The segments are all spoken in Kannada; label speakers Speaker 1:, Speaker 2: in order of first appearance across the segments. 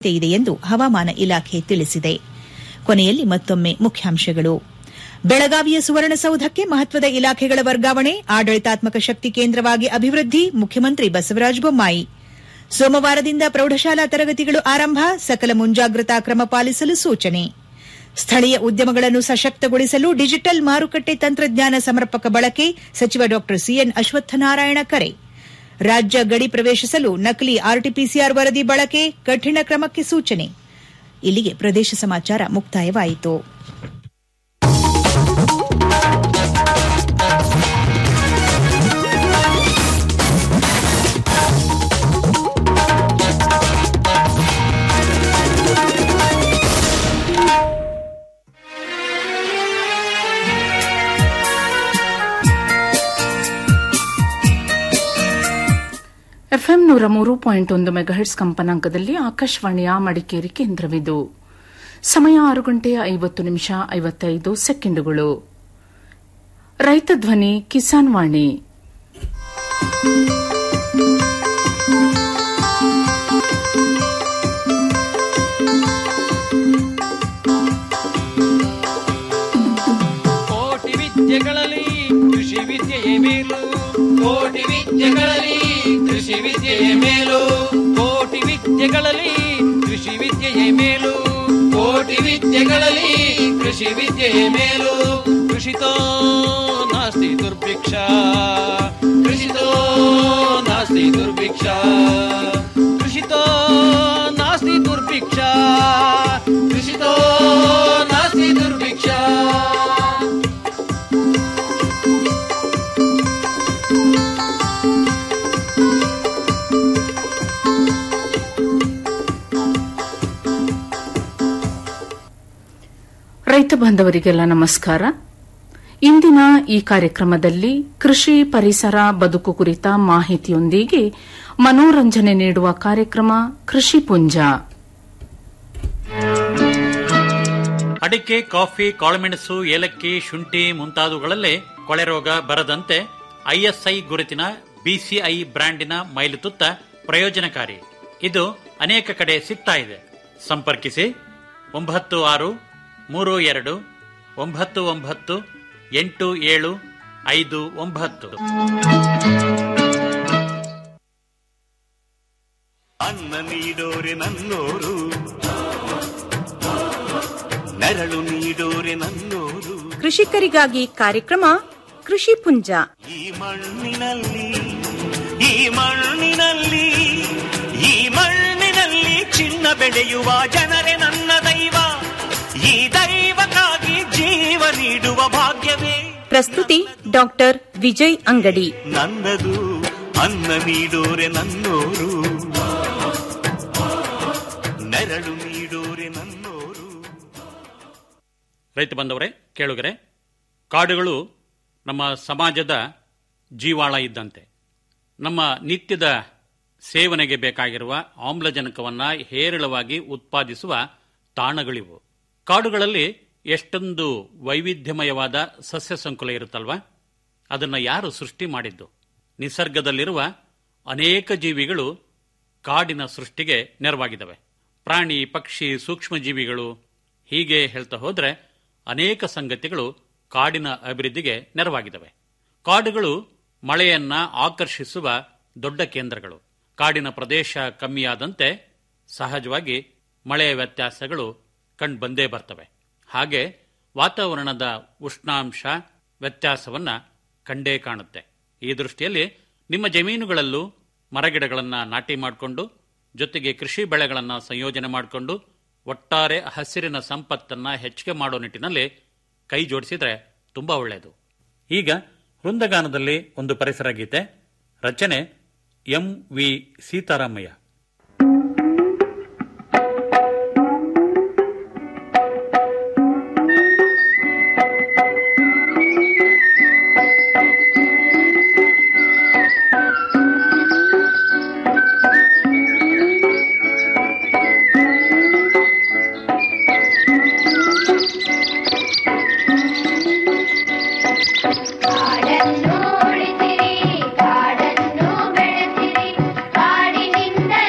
Speaker 1: ಇದೆ ಎಂದು ಹವಾಮಾನ ಇಲಾಖೆ ತಿಳಿಸಿದೆ ಕೊನೆಯಲ್ಲಿ ಮತ್ತೊಮ್ಮೆ ಮುಖ್ಯಾಂಶಗಳು ಬೆಳಗಾವಿಯ ಸುವರ್ಣಸೌಧಕ್ಕೆ ಮಹತ್ವದ ಇಲಾಖೆಗಳ ವರ್ಗಾವಣೆ ಆಡಳಿತಾತ್ಮಕ ಶಕ್ತಿ ಕೇಂದ್ರವಾಗಿ ಅಭಿವೃದ್ಧಿ ಮುಖ್ಯಮಂತ್ರಿ ಬಸವರಾಜ ಬೊಮ್ಮಾಯಿ ಸೋಮವಾರದಿಂದ ಪ್ರೌಢಶಾಲಾ ತರಗತಿಗಳು ಆರಂಭ ಸಕಲ ಮುಂಜಾಗ್ರತಾ ಕ್ರಮ ಪಾಲಿಸಲು ಸೂಚನೆ ಸ್ಥಳೀಯ ಉದ್ಯಮಗಳನ್ನು ಸಶಕ್ತಗೊಳಿಸಲು ಡಿಜಿಟಲ್ ಮಾರುಕಟ್ಟೆ ತಂತ್ರಜ್ಞಾನ ಸಮರ್ಪಕ ಬಳಕೆ ಸಚಿವ ಡಾ ಸಿಎನ್ ಅಶ್ವತ್ಥನಾರಾಯಣ ಕರೆ ರಾಜ್ಯ ಗಡಿ ಪ್ರವೇಶಿಸಲು ನಕಲಿ ಆರ್ಟಿಪಿಸಿಆರ್ ವರದಿ ಬಳಕೆ ಕಠಿಣ ಕ್ರಮಕ್ಕೆ ಸೂಚನೆ ಇಲ್ಲಿಗೆ ಪ್ರದೇಶ ಸಮಾಚಾರ ಮುಕ್ತಾಯವಾಯಿತು
Speaker 2: ಎಫ್ಎಂ ನೂರ ಮೂರು ಪಾಯಿಂಟ್ ಒಂದು ಮೆಗಾಹೆಟ್ಸ್ ಕಂಪನಾಂಕದಲ್ಲಿ ಆಕಾಶವಾಣಿಯ ಮಡಿಕೇರಿ ಕೇಂದ್ರವಿದು ಸಮಯ ಆರು ಗಂಟೆ ಐವತ್ತು ನಿಮಿಷ ಐವತ್ತೈದು ಸೆಕೆಂಡುಗಳು ರೈತ ಧ್ವನಿ ಕಿಸಾನ್ ವಾಣಿ
Speaker 3: ಕೋಟಿ ವಿದ್ಯೆಗಳಲ್ಲಿ ಕೃಷಿ ವಿದ್ಯೆಯೇ ಮೇಲು ಕೋಟಿ ವಿದ್ಯೆಗಳಲ್ಲಿ ಕೃಷಿ ವಿದ್ಯೆಯೇ ಮೇಲು ಕೋಟಿ ವಿದ್ಯೆಗಳಲ್ಲಿ ಕೃಷಿ ವಿದ್ಯೆಯೇ ಮೇಲು ಕೋಟಿ ವಿದ್ಯೆಗಳಲ್ಲಿ ಕೃಷಿ ವಿದ್ಯೆಯೇ ಮೇಲು ಕೃಷಿತೋ ನಾಸ್ತಿ ದುರ್ಭಿಕ್ಷ ಕೃಷಿತೋ ನಾಸ್ತಿ ದುರ್ಭಿಕ್ಷ ಕೃಷಿತೋ ನಾಸ್ತಿ ದುರ್ಭಿಕ್ಷ ಕೃಷಿತೋ ನಾಸ್ತಿ ದುರ್ಭಿಕ್ಷ
Speaker 2: ರೈತ ಬಾಂಧವರಿಗೆಲ್ಲ ನಮಸ್ಕಾರ ಇಂದಿನ ಈ ಕಾರ್ಯಕ್ರಮದಲ್ಲಿ ಕೃಷಿ ಪರಿಸರ ಬದುಕು ಕುರಿತ ಮಾಹಿತಿಯೊಂದಿಗೆ ಮನೋರಂಜನೆ ನೀಡುವ ಕಾರ್ಯಕ್ರಮ ಕೃಷಿ ಪುಂಜ
Speaker 4: ಅಡಿಕೆ ಕಾಫಿ ಕಾಳುಮೆಣಸು ಏಲಕ್ಕಿ ಶುಂಠಿ ಮುಂತಾದವುಗಳಲ್ಲೇ ಕೊಳೆರೋಗ ಬರದಂತೆ ಐಎಸ್ಐ ಗುರುತಿನ ಬಿಸಿಐ ಬ್ರ್ಯಾಂಡಿನ ಮೈಲುತುತ್ತ ಪ್ರಯೋಜನಕಾರಿ ಇದು ಅನೇಕ ಕಡೆ ಸಿಗ್ತಾ ಇದೆ ಸಂಪರ್ಕಿಸಿ ಒಂಬತ್ತು ಆರು ಮೂರು ಎರಡು ಒಂಬತ್ತು ಒಂಬತ್ತು ಎಂಟು ಏಳು ಐದು ಒಂಬತ್ತು
Speaker 5: ಅನ್ನ ನೀಡೋರೆ ನನ್ನೋರು ನೆರಳು ನೀಡೋರೆ ನನ್ನೋರು
Speaker 6: ಕೃಷಿಕರಿಗಾಗಿ ಕಾರ್ಯಕ್ರಮ ಕೃಷಿ ಪುಂಜ
Speaker 5: ಈ ಮಣ್ಣಿನಲ್ಲಿ ಈ ಮಣ್ಣಿನಲ್ಲಿ ಈ ಮಣ್ಣಿನಲ್ಲಿ ಚಿನ್ನ ಬೆಳೆಯುವ ಜನರೇ ನನ್ನ ದೈವ ಈ ದೈವಕ್ಕಾಗಿ ಜೀವ ನೀಡುವ ಭಾಗ್ಯವೇ
Speaker 6: ಪ್ರಸ್ತುತಿ ಡಾಕ್ಟರ್ ವಿಜಯ್ ಅಂಗಡಿ
Speaker 5: ನನ್ನದು ಅನ್ನ ನೀಡೋರೆ ನನ್ನೋರು ನೆರಳು ನೀಡೋರೆ ನನ್ನೋರು
Speaker 4: ರೈತ ಬಂದವರೇ ಕೇಳುಗರೆ ಕಾಡುಗಳು ನಮ್ಮ ಸಮಾಜದ ಜೀವಾಳ ಇದ್ದಂತೆ ನಮ್ಮ ನಿತ್ಯದ ಸೇವನೆಗೆ ಬೇಕಾಗಿರುವ ಆಮ್ಲಜನಕವನ್ನ ಹೇರಳವಾಗಿ ಉತ್ಪಾದಿಸುವ ತಾಣಗಳಿವು ಕಾಡುಗಳಲ್ಲಿ ಎಷ್ಟೊಂದು ವೈವಿಧ್ಯಮಯವಾದ ಸಸ್ಯ ಸಂಕುಲ ಇರುತ್ತಲ್ವಾ ಅದನ್ನು ಯಾರು ಸೃಷ್ಟಿ ಮಾಡಿದ್ದು ನಿಸರ್ಗದಲ್ಲಿರುವ ಅನೇಕ ಜೀವಿಗಳು ಕಾಡಿನ ಸೃಷ್ಟಿಗೆ ನೆರವಾಗಿದ್ದಾವೆ ಪ್ರಾಣಿ ಪಕ್ಷಿ ಸೂಕ್ಷ್ಮಜೀವಿಗಳು ಹೀಗೆ ಹೇಳ್ತಾ ಹೋದ್ರೆ ಅನೇಕ ಸಂಗತಿಗಳು ಕಾಡಿನ ಅಭಿವೃದ್ಧಿಗೆ ನೆರವಾಗಿದ್ದಾವೆ ಕಾಡುಗಳು ಮಳೆಯನ್ನ ಆಕರ್ಷಿಸುವ ದೊಡ್ಡ ಕೇಂದ್ರಗಳು ಕಾಡಿನ ಪ್ರದೇಶ ಕಮ್ಮಿಯಾದಂತೆ ಸಹಜವಾಗಿ ಮಳೆಯ ವ್ಯತ್ಯಾಸಗಳು ಕಂಡುಬಂದೇ ಬರ್ತವೆ ಹಾಗೆ ವಾತಾವರಣದ ಉಷ್ಣಾಂಶ ವ್ಯತ್ಯಾಸವನ್ನ ಕಂಡೇ ಕಾಣುತ್ತೆ ಈ ದೃಷ್ಟಿಯಲ್ಲಿ ನಿಮ್ಮ ಜಮೀನುಗಳಲ್ಲೂ ಮರಗಿಡಗಳನ್ನು ನಾಟಿ ಮಾಡಿಕೊಂಡು ಜೊತೆಗೆ ಕೃಷಿ ಬೆಳೆಗಳನ್ನು ಸಂಯೋಜನೆ ಮಾಡಿಕೊಂಡು ಒಟ್ಟಾರೆ ಹಸಿರಿನ ಸಂಪತ್ತನ್ನ ಹೆಚ್ಚಿಗೆ ಮಾಡೋ ನಿಟ್ಟಿನಲ್ಲಿ ಕೈ ಜೋಡಿಸಿದ್ರೆ ತುಂಬಾ ಒಳ್ಳೆಯದು ಈಗ ವೃಂದಗಾನದಲ್ಲಿ ಒಂದು ಪರಿಸರ ಗೀತೆ ರಚನೆ ಎಂ ವಿ ಸೀತಾರಾಮಯ್ಯ
Speaker 7: ಕಾಡನ್ನು ಉಳಿಸಿರಿ ಕಾಡನ್ನು ಬೆಳೆಸಿರಿ ಕಾಡಿನಿಂದ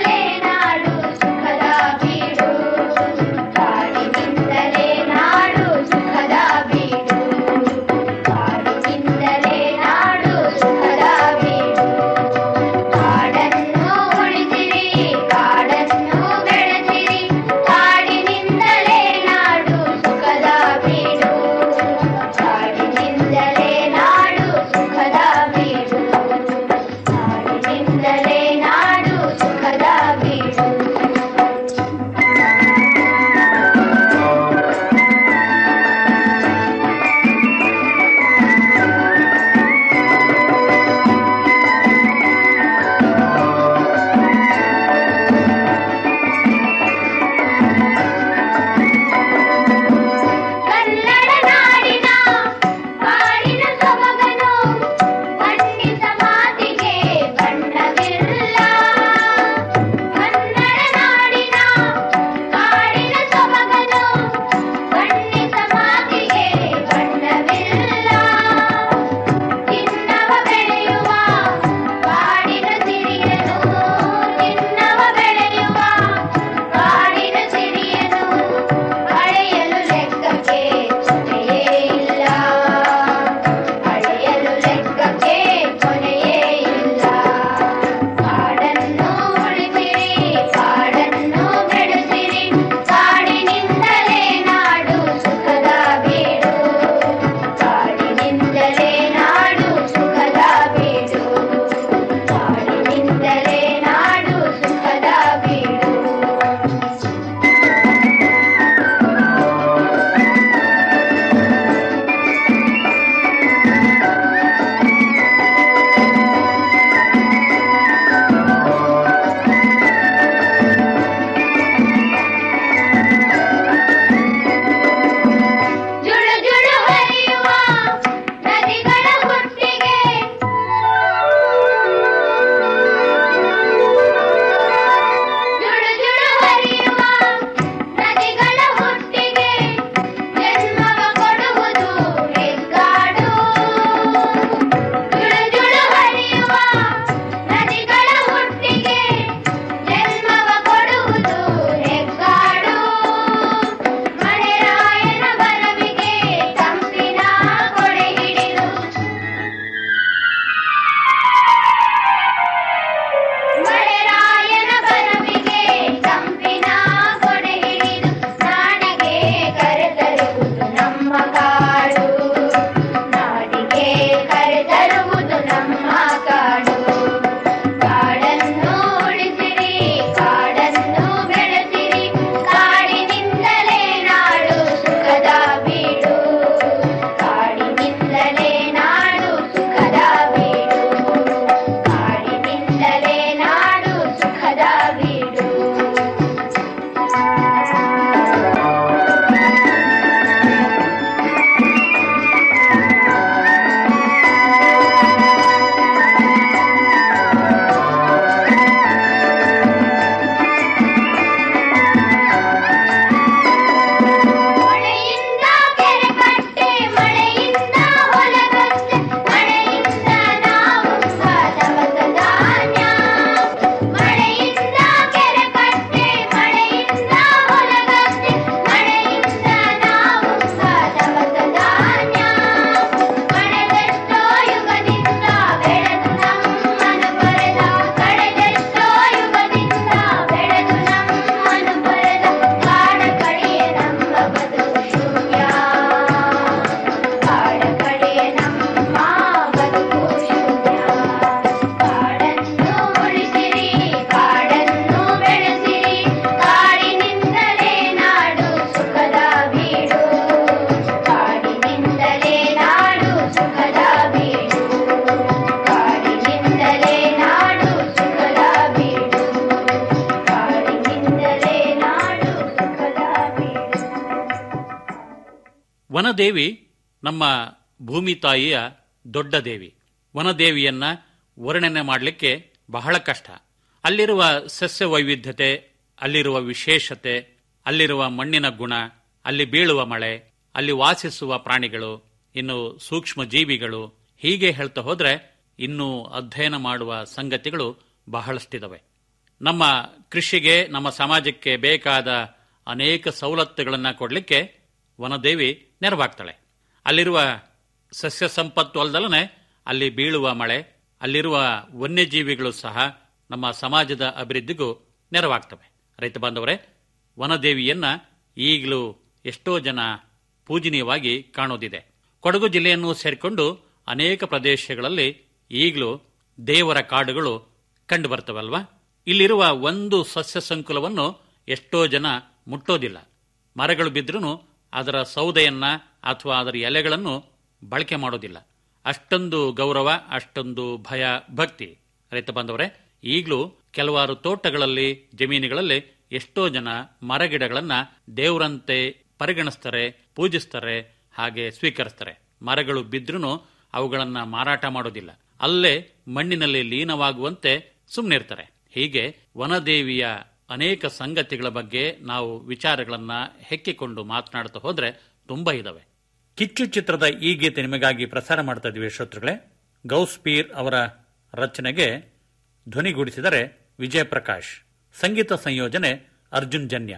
Speaker 4: ವನದೇವಿ ನಮ್ಮ ಭೂಮಿ ತಾಯಿಯ ದೊಡ್ಡ ದೇವಿ ವನದೇವಿಯನ್ನ ವರ್ಣನೆ ಮಾಡಲಿಕ್ಕೆ ಬಹಳ ಕಷ್ಟ ಅಲ್ಲಿರುವ ಸಸ್ಯ ವೈವಿಧ್ಯತೆ ಅಲ್ಲಿರುವ ವಿಶೇಷತೆ ಅಲ್ಲಿರುವ ಮಣ್ಣಿನ ಗುಣ ಅಲ್ಲಿ ಬೀಳುವ ಮಳೆ ಅಲ್ಲಿ ವಾಸಿಸುವ ಪ್ರಾಣಿಗಳು ಇನ್ನು ಸೂಕ್ಷ್ಮ ಜೀವಿಗಳು ಹೀಗೆ ಹೇಳ್ತಾ ಹೋದ್ರೆ ಇನ್ನೂ ಅಧ್ಯಯನ ಮಾಡುವ ಸಂಗತಿಗಳು ಬಹಳಷ್ಟಿದವೆ ನಮ್ಮ ಕೃಷಿಗೆ ನಮ್ಮ ಸಮಾಜಕ್ಕೆ ಬೇಕಾದ ಅನೇಕ ಸವಲತ್ತುಗಳನ್ನು ಕೊಡಲಿಕ್ಕೆ ವನದೇವಿ ನೆರವಾಗ್ತಾಳೆ ಅಲ್ಲಿರುವ ಸಸ್ಯ ಸಂಪತ್ತು ಅಲ್ದಲನೆ ಅಲ್ಲಿ ಬೀಳುವ ಮಳೆ ಅಲ್ಲಿರುವ ವನ್ಯಜೀವಿಗಳು ಸಹ ನಮ್ಮ ಸಮಾಜದ ಅಭಿವೃದ್ಧಿಗೂ ನೆರವಾಗ್ತವೆ ರೈತ ಬಾಂಧವರೇ ವನದೇವಿಯನ್ನ ಈಗಲೂ ಎಷ್ಟೋ ಜನ ಪೂಜನೀಯವಾಗಿ ಕಾಣೋದಿದೆ ಕೊಡಗು ಜಿಲ್ಲೆಯನ್ನು ಸೇರಿಕೊಂಡು ಅನೇಕ ಪ್ರದೇಶಗಳಲ್ಲಿ ಈಗಲೂ ದೇವರ ಕಾಡುಗಳು ಕಂಡು ಬರ್ತವಲ್ವಾ ಇಲ್ಲಿರುವ ಒಂದು ಸಸ್ಯ ಸಂಕುಲವನ್ನು ಎಷ್ಟೋ ಜನ ಮುಟ್ಟೋದಿಲ್ಲ ಮರಗಳು ಬಿದ್ರೂ ಅದರ ಸೌದೆಯನ್ನ ಅಥವಾ ಅದರ ಎಲೆಗಳನ್ನು ಬಳಕೆ ಮಾಡೋದಿಲ್ಲ ಅಷ್ಟೊಂದು ಗೌರವ ಅಷ್ಟೊಂದು ಭಯ ಭಕ್ತಿ ರೈತ ಬಾಂಧವರೇ ಈಗಲೂ ಕೆಲವಾರು ತೋಟಗಳಲ್ಲಿ ಜಮೀನುಗಳಲ್ಲಿ ಎಷ್ಟೋ ಜನ ಮರಗಿಡಗಳನ್ನ ದೇವರಂತೆ ಪರಿಗಣಿಸ್ತಾರೆ ಪೂಜಿಸ್ತಾರೆ ಹಾಗೆ ಸ್ವೀಕರಿಸ್ತಾರೆ ಮರಗಳು ಬಿದ್ರೂ ಅವುಗಳನ್ನ ಮಾರಾಟ ಮಾಡೋದಿಲ್ಲ ಅಲ್ಲೇ ಮಣ್ಣಿನಲ್ಲಿ ಲೀನವಾಗುವಂತೆ ಸುಮ್ಮನಿರ್ತಾರೆ ಹೀಗೆ ವನದೇವಿಯ ಅನೇಕ ಸಂಗತಿಗಳ ಬಗ್ಗೆ ನಾವು ವಿಚಾರಗಳನ್ನ ಹೆಕ್ಕಿಕೊಂಡು ಮಾತನಾಡ್ತಾ ಹೋದ್ರೆ ತುಂಬಾ ಇದಾವೆ ಕಿಚ್ಚು ಚಿತ್ರದ ಈ ಗೀತೆ ನಿಮಗಾಗಿ ಪ್ರಸಾರ ಮಾಡ್ತಾ ಇದ್ವಿ ಶ್ರೋತೃಗಳೇ ಗೌಸ್ಪೀರ್ ಅವರ ರಚನೆಗೆ ಧ್ವನಿಗೂಡಿಸಿದರೆ ವಿಜಯ ಪ್ರಕಾಶ್ ಸಂಗೀತ ಸಂಯೋಜನೆ ಅರ್ಜುನ್ ಜನ್ಯ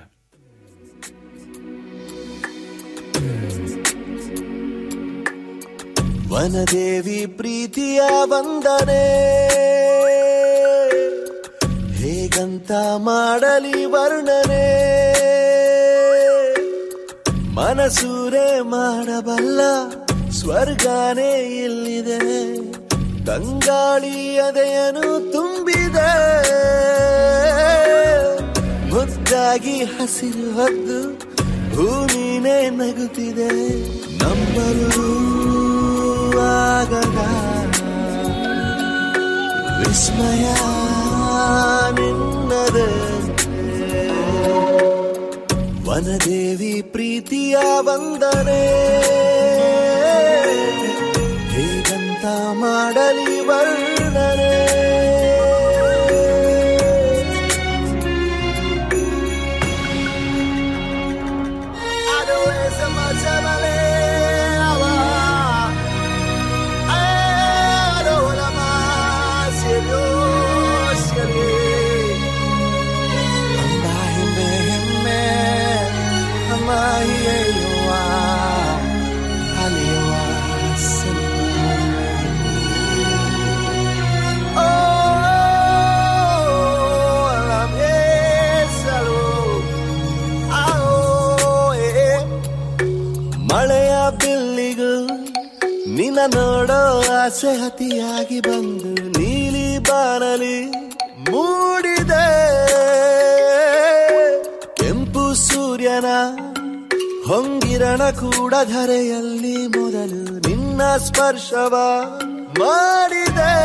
Speaker 7: ವನದೇವಿ ಪ್ರೀತಿಯ ವಂದನೆ ಹೇಗಂತ ಮಾಡಲಿ ವರ್ಣನೆ ಮನಸೂರೆ ಮಾಡಬಲ್ಲ ಸ್ವರ್ಗನೇ ಇಲ್ಲಿದೆ ತಂಗಾಳಿ ಅದೆಯನು ತುಂಬಿದೆ ಮುದ್ದಾಗಿ ಹಸಿರು ಹೊದ್ದು ಭೂಮಿನೇ ನಗುತ್ತಿದೆ ನಂಬಲು ಆಗದ ವಿಸ್ಮಯ ನಿನ್ನದೆ ವನದೇವಿ ಪ್ರೀತಿಯ ವಂದನೆ ಹೇಗಂತ ಮಾಡಲಿ ವರ್ಣನೆ Adorece más Adora más cielo, cielo. Amahime, hime, amahiye yoa, haliwa, Oh, la miesalo, ao, eh. ಮಳೆಯ ಬಿಲ್ಲಿಗೂ ನಿನ್ನ ನೋಡೋ ಆಸೆ ಅತಿಯಾಗಿ ಬಂದು ನೀಲಿ ಬಾನಲಿ ಮೂಡಿದೆ ಕೆಂಪು ಸೂರ್ಯನ ಹೊಂಗಿರಣ ಕೂಡ ಧರೆಯಲ್ಲಿ ಮೊದಲು ನಿನ್ನ ಸ್ಪರ್ಶವ ಮಾಡಿದೆ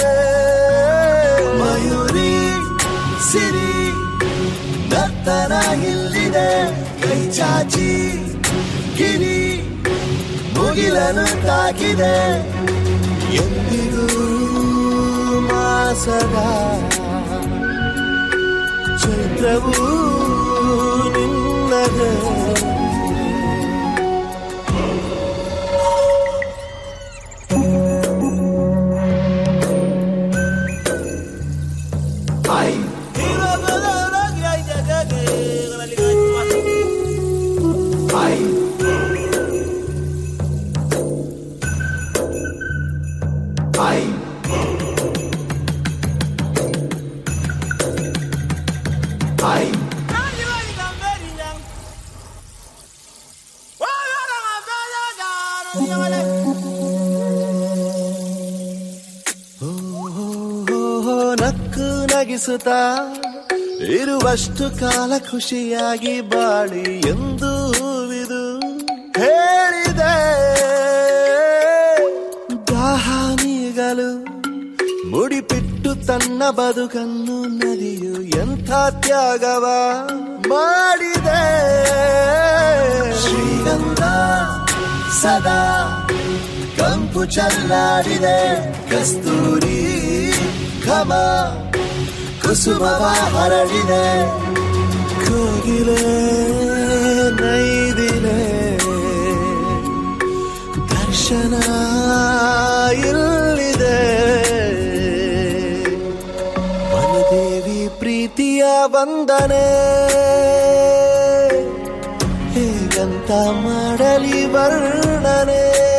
Speaker 7: ಮಯೂರಿ ಸಿರಿ ನರ್ತನ ಇಲ್ಲಿದೆ ಕೈ ಚಾಚಿ ಗಿರಿ ಮುಗಿಲನು ತಾಕಿದೆ ಎಂದಿಗೂ ಮಾಸದ ಚೈತ್ರವು ನಿನ್ನದೇ ಓ, ನಕ್ಕು ನಗಿಸುತ್ತಾ ಇರುವಷ್ಟು ಕಾಲ ಖುಷಿಯಾಗಿ ಬಾಳಿ ಎಂದು ಹೂವಿದು ಹೇಳಿದೆ ದಾಹ ನೀಗಲು ಮುಡಿಪಿಟ್ಟು ತನ್ನ ಬದುಕನ್ನು ನದಿಯು ಎಂಥ ತ್ಯಾಗವ ಮಾಡಿದೆ ಶ್ರೀಗಂಧ ಸದಾ ಕಂಪು ಚೆಲ್ಲಾಡಿದೆ ಕಸ್ತೂರಿ ಘಮ ಕುಸುಮವ ಹರಡಿದೆ ಕೋಗಿಲೆ ನೈದಿಲೆ ದರ್ಶನ ಇಲ್ಲಿದೆ ವನದೇವಿ ಪ್ರೀತಿಯ ವಂದನೆ ಹೇಗಂತ ಮಾಡಲಿ ವರ್ಣನೆ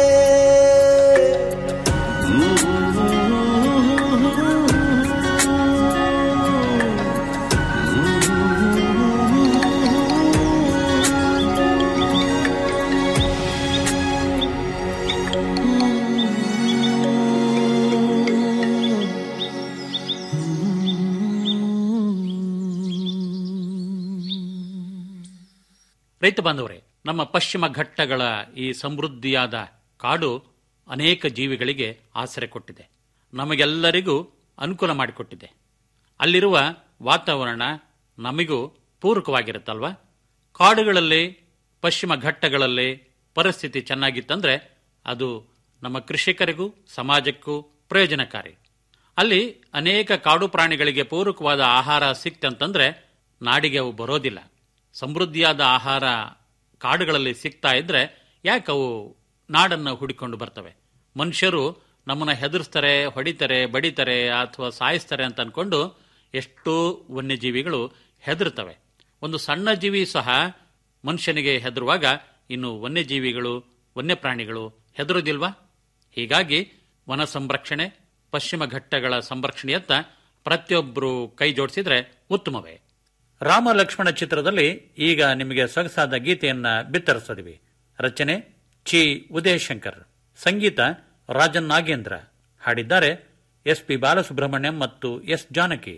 Speaker 4: ರೈತ ಬಾಂಧವರೇ ನಮ್ಮ ಪಶ್ಚಿಮ ಘಟ್ಟಗಳ ಈ ಸಮೃದ್ಧಿಯಾದ ಕಾಡು ಅನೇಕ ಜೀವಿಗಳಿಗೆ ಆಸರೆ ಕೊಟ್ಟಿದೆ ನಮಗೆಲ್ಲರಿಗೂ ಅನುಕೂಲ ಮಾಡಿಕೊಟ್ಟಿದೆ ಅಲ್ಲಿರುವ ವಾತಾವರಣ ನಮಗೂ ಪೂರಕವಾಗಿರುತ್ತಲ್ವಾ ಕಾಡುಗಳಲ್ಲಿ ಪಶ್ಚಿಮ ಘಟ್ಟಗಳಲ್ಲಿ ಪರಿಸ್ಥಿತಿ ಚೆನ್ನಾಗಿತ್ತಂದ್ರೆ ಅದು ನಮ್ಮ ಕೃಷಿಕರಿಗೂ ಸಮಾಜಕ್ಕೂ ಪ್ರಯೋಜನಕಾರಿ ಅಲ್ಲಿ ಅನೇಕ ಕಾಡು ಪ್ರಾಣಿಗಳಿಗೆ ಪೂರಕವಾದ ಆಹಾರ ಸಿಕ್ತಂತಂದ್ರೆ ನಾಡಿಗೆ ಅವು ಬರೋದಿಲ್ಲ ಸಮೃದ್ಧಿಯಾದ ಆಹಾರ ಕಾಡುಗಳಲ್ಲಿ ಸಿಗ್ತಾ ಇದ್ರೆ ಯಾಕೆ ಅವು ನಾಡನ್ನು ಹುಡಿಕೊಂಡು ಬರ್ತವೆ ಮನುಷ್ಯರು ನಮ್ಮನ್ನ ಹೆದರ್ಸ್ತಾರೆ ಹೊಡಿತಾರೆ ಬಡಿತಾರೆ ಅಥವಾ ಸಾಯಿಸ್ತಾರೆ ಅಂತ ಅನ್ಕೊಂಡು ಎಷ್ಟೋ ವನ್ಯಜೀವಿಗಳು ಹೆದರ್ತವೆ ಒಂದು ಸಣ್ಣ ಜೀವಿ ಸಹ ಮನುಷ್ಯನಿಗೆ ಹೆದರುವಾಗ ಇನ್ನು ವನ್ಯಜೀವಿಗಳು ವನ್ಯಪ್ರಾಣಿಗಳು ಹೆದರೋದಿಲ್ವಾ ಹೀಗಾಗಿ ವನ ಸಂರಕ್ಷಣೆ ಪಶ್ಚಿಮ ಘಟ್ಟಗಳ ಸಂರಕ್ಷಣೆಯತ್ತ ಪ್ರತಿಯೊಬ್ಬರು ಕೈ ಜೋಡಿಸಿದ್ರೆ ಉತ್ತಮವೇ ರಾಮ ಲಕ್ಷ್ಮಣ ಚಿತ್ರದಲ್ಲಿ ಈಗ ನಿಮಗೆ ಸೊಗಸಾದ ಗೀತೆಯನ್ನ ಬಿತ್ತರಿಸಿದ್ವಿ ರಚನೆ ಚಿ ಉದಯಶಂಕರ್ ಸಂಗೀತ ರಾಜನ್ ನಾಗೇಂದ್ರ ಹಾಡಿದ್ದಾರೆ ಎಸ್ ಪಿ ಬಾಲಸುಬ್ರಹ್ಮಣ್ಯಂ ಮತ್ತು ಎಸ್ ಜಾನಕಿ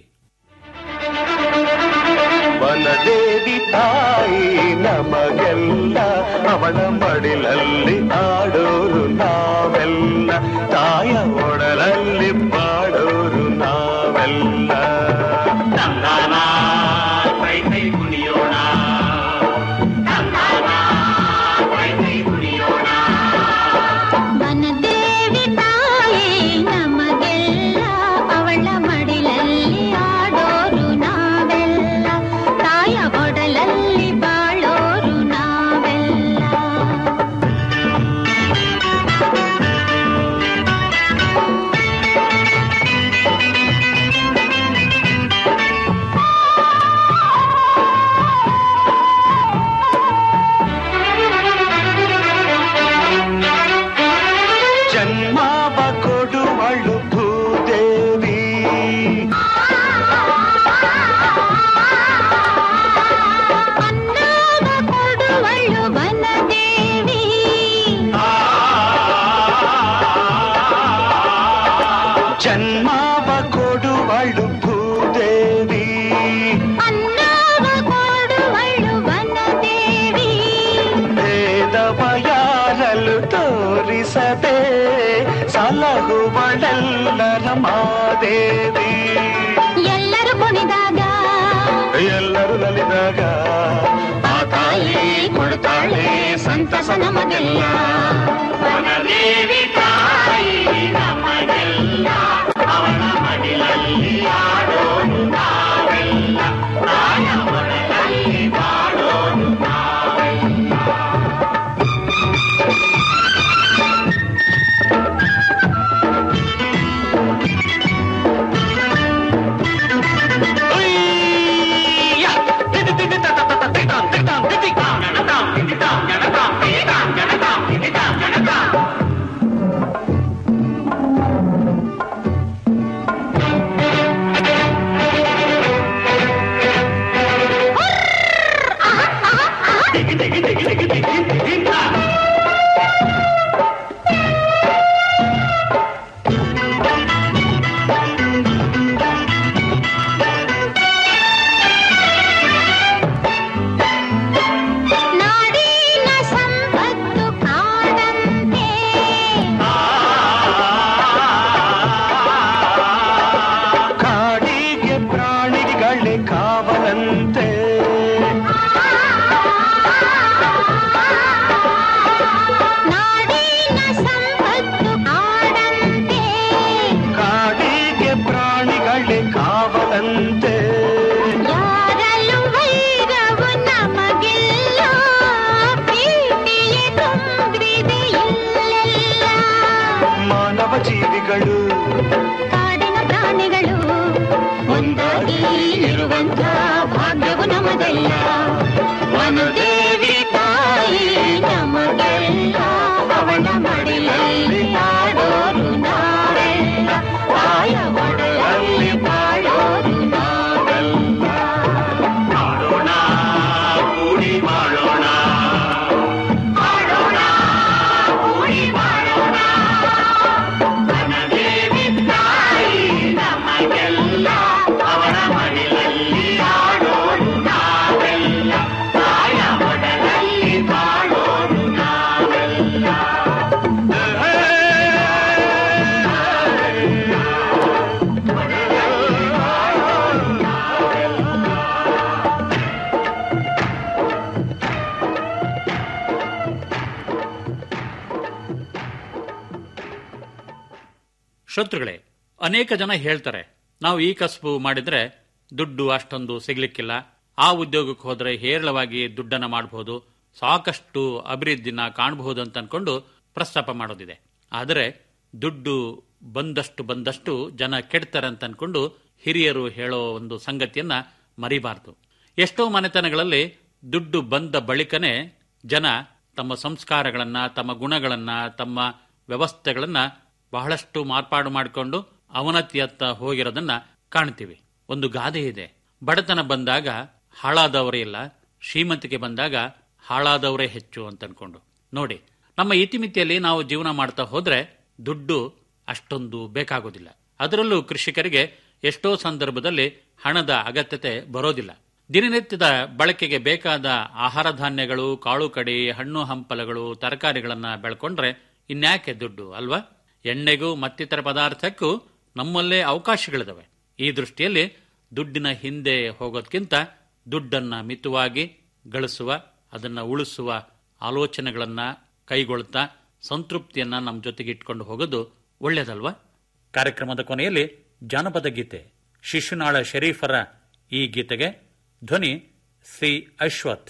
Speaker 5: ವನದೇವಿ ತಾಯಿ ನಮಗೆಲ್ಲ ಅವಳ ಮಡಿಲಲ್ಲಿ ಆಡೋರು ನಾವೆಲ್ಲ ತಾಯ ಒಡಲಲ್ಲಿ ಬಾಡೋರು ನಾವೆಲ್ಲ ಕೈ ಕೈ ಕುಣಿಯೋಣ ಕೈ ಕೈ ಕುಣಿಯೋಣ
Speaker 8: ವನದೇವಿ ತಾಯಿ ನಮಗೆಲ್ಲ ಅವಳ ಮಡಿಲಲ್ಲಿ ಆಡೋರು ನಾವೆಲ್ಲ ತಾಯ ಒಡಲಲ್ಲಿ ಬಾಳೋರು ನಾವೆಲ್ಲ
Speaker 5: ಜನ್ಮಾವ ಕೊಡುವಳು ಭೂದೇವಿ
Speaker 8: ಅನ್ನವ ಕೊಡುವಳು ವನದೇವಿ
Speaker 5: ಜನ್ಮಾವ ಕೊಡುವಳು ಭೂದೇವಿ
Speaker 8: ಅನ್ನವ ಕೊಡುವಳು ವನದೇವಿ
Speaker 5: ಭೇದವ ಯಾರಲು ತೋರಿಸದೆ ಸಲಹುವಳೆಲ್ಲರ ಮಾದೇವಿ
Speaker 8: ಎಲ್ಲರೂ ಕುಣಿದಾಗ
Speaker 5: ಎಲ್ಲರೂ ನಲಿದಾಗ ಆ ತಾಯಿ ಕೊಡ್ತಾಳೆ ಸಂತಸ ನಮಗೆಲ್ಲ ವನದೇವಿ ತಾಯಿ ನಮಗೆಲ್ಲ ಅವನ ಮಡಿಲಲ್ಲಿ ಆಡೋನು ನಾವೆಲ್ಲ ತಾಯ ಒಡಲಲ್ಲಿ ಬಾಡೋನು ನಾವೆಲ್ಲ
Speaker 8: ನಾಡಿನ ಸಂಪತ್ತು ಕಾಡಂತೆ
Speaker 5: ಕಾಡಿಗೆ ಪ್ರಾಣಿಗಳೇ ಕಾವಲಂತೆ ವನದೇವಿ ತಾಯಿ ನಮಗೆಲ್ಲ ಅವನ ಮಡಿಲಲ್ಲಿ ಆಡೋರು ನಾವೆಲ್ಲ ತಾಯ ಒಡಲಲ್ಲಿ ಬಾಳೋರು ನಾವೆಲ್ಲ ಮಾಡೋಣ ಕೂಡಿ ಮಾಡೋಣ ಮಾಡೋಣ ಕೂಡಿ ಮಾಡೋಣ ವನದೇವಿ ತಾಯಿ ನಮಗೆಲ್ಲ ಅವನ ಮಡಿಲಲ್ಲಿ ಆಡೋರು ನಾವೆಲ್ಲ ತಾಯ ಒಡಲಲ್ಲಿ ಬಾಳೋರು ನಾವೆಲ್ಲ
Speaker 4: ಶ್ರೋತೃಗಳೇ ಅನೇಕ ಜನ ಹೇಳ್ತಾರೆ ನಾವು ಈ ಕಸಬು ಮಾಡಿದ್ರೆ ದುಡ್ಡು ಅಷ್ಟೊಂದು ಸಿಗ್ಲಿಕ್ಕಿಲ್ಲ ಆ ಉದ್ಯೋಗಕ್ಕೆ ಹೋದ್ರೆ ಹೇರಳವಾಗಿ ದುಡ್ಡನ್ನ ಮಾಡಬಹುದು ಸಾಕಷ್ಟು ಅಭಿವೃದ್ಧಿನ ಕಾಣಬಹುದು ಅಂತ ಅನ್ಕೊಂಡು ಪ್ರಸ್ತಾಪ ಮಾಡೋದಿದೆ ಆದರೆ ದುಡ್ಡು ಬಂದಷ್ಟು ಬಂದಷ್ಟು ಜನ ಕೆಡ್ತಾರೆ ಅಂತ ಅನ್ಕೊಂಡು ಹಿರಿಯರು ಹೇಳೋ ಒಂದು ಸಂಗತಿಯನ್ನ ಮರಿಬಾರದು ಎಷ್ಟೋ ಮನೆತನಗಳಲ್ಲಿ ದುಡ್ಡು ಬಂದ ಬಳಿಕನೇ ಜನ ತಮ್ಮ ಸಂಸ್ಕಾರಗಳನ್ನ ತಮ್ಮ ಗುಣಗಳನ್ನ ತಮ್ಮ ವ್ಯವಸ್ಥೆಗಳನ್ನ ಬಹಳಷ್ಟು ಮಾರ್ಪಾಡು ಮಾಡಿಕೊಂಡು ಅವನತಿಯತ್ತ ಹೋಗಿರೋದನ್ನ ಕಾಣ್ತೀವಿ ಒಂದು ಗಾದೆ ಇದೆ ಬಡತನ ಬಂದಾಗ ಹಾಳಾದವರೇ ಇಲ್ಲ ಶ್ರೀಮಂತಿಕೆ ಬಂದಾಗ ಹಾಳಾದವರೇ ಹೆಚ್ಚು ಅಂತ ಅನ್ಕೊಂಡು ನೋಡಿ ನಮ್ಮ ಇತಿಮಿತಿಯಲ್ಲಿ ನಾವು ಜೀವನ ಮಾಡ್ತಾ ಹೋದ್ರೆ ದುಡ್ಡು ಅಷ್ಟೊಂದು ಬೇಕಾಗೋದಿಲ್ಲ ಅದರಲ್ಲೂ ಕೃಷಿಕರಿಗೆ ಎಷ್ಟೋ ಸಂದರ್ಭದಲ್ಲಿ ಹಣದ ಅಗತ್ಯತೆ ಬರೋದಿಲ್ಲ ದಿನನಿತ್ಯದ ಬಳಕೆಗೆ ಬೇಕಾದ ಆಹಾರ ಧಾನ್ಯಗಳು ಕಾಳು ಕಡಿ ಹಣ್ಣು ಹಂಪಲಗಳು ತರಕಾರಿಗಳನ್ನ ಬೆಳ್ಕೊಂಡ್ರೆ ಇನ್ಯಾಕೆ ದುಡ್ಡು ಅಲ್ವಾ ಎಣ್ಣೆಗೂ ಮತ್ತಿತರ ಪದಾರ್ಥಕ್ಕೂ ನಮ್ಮಲ್ಲೇ ಅವಕಾಶಗಳಿದಾವೆ ಈ ದೃಷ್ಟಿಯಲ್ಲಿ ದುಡ್ಡಿನ ಹಿಂದೆ ಹೋಗೋದ್ಕಿಂತ ದುಡ್ಡನ್ನ ಮಿತವಾಗಿ ಗಳಿಸುವ ಅದನ್ನ ಉಳಿಸುವ ಆಲೋಚನೆಗಳನ್ನ ಕೈಗೊಳ್ತಾ ಸಂತೃಪ್ತಿಯನ್ನ ನಮ್ಮ ಜೊತೆಗೆ ಇಟ್ಕೊಂಡು ಹೋಗೋದು ಒಳ್ಳೇದಲ್ವಾ ಕಾರ್ಯಕ್ರಮದ ಕೊನೆಯಲ್ಲಿ ಜಾನಪದ ಗೀತೆ ಶಿಶುನಾಳ ಶರೀಫರ ಈ ಗೀತೆಗೆ ಧ್ವನಿ ಸಿ ಅಶ್ವಥ್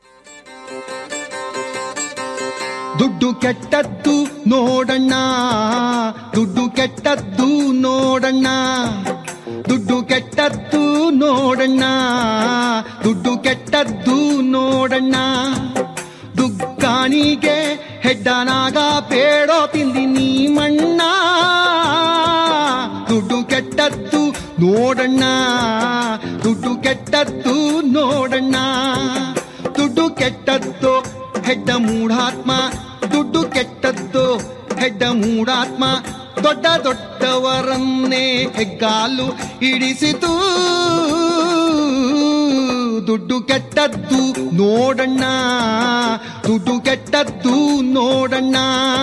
Speaker 9: ದುಡ್ಡು ಕೆಟ್ಟದ್ದು ನೋಡಣ್ಣ ದುಡ್ಡು ಕೆಟ್ಟದ್ದು ನೋಡಣ್ಣ ದುಡ್ಡು ಕೆಟ್ಟದ್ದು ನೋಡಣ್ಣ ದುಡ್ಡು ಕೆಟ್ಟದ್ದು ನೋಡಣ್ಣ ದುಗ್ಗಾಣಿಗೆ ಹೆಡ್ಡನಾಗ ಬೇಡೋ ತಿಂದಿ ನೀ ಮಣ್ಣ ದುಡ್ಡು ಕೆಟ್ಟದ್ದು ನೋಡಣ್ಣ ದುಡ್ಡು ಕೆಟ್ಟದ್ದು ನೋಡಣ್ಣ ದುಡ್ಡು ಕೆಟ್ಟದ್ದು ಹೆಡ್ಡ ಮೂಢಾತ್ಮ ದುಡ್ಡು ಕೆಟ್ಟದ್ದು ಹೆಡ್ಡ ಮೂಢಾತ್ಮ ದೊಡ್ಡ ದೊಡ್ಡವರನ್ನೇ ಹೆಗ್ಗಾಲು ಹಿಡಿಸಿತು ದುಡ್ಡು ಕೆಟ್ಟದ್ದು ನೋಡಣ್ಣ ದುಡ್ಡು ಕೆಟ್ಟದ್ದು ನೋಡಣ್ಣ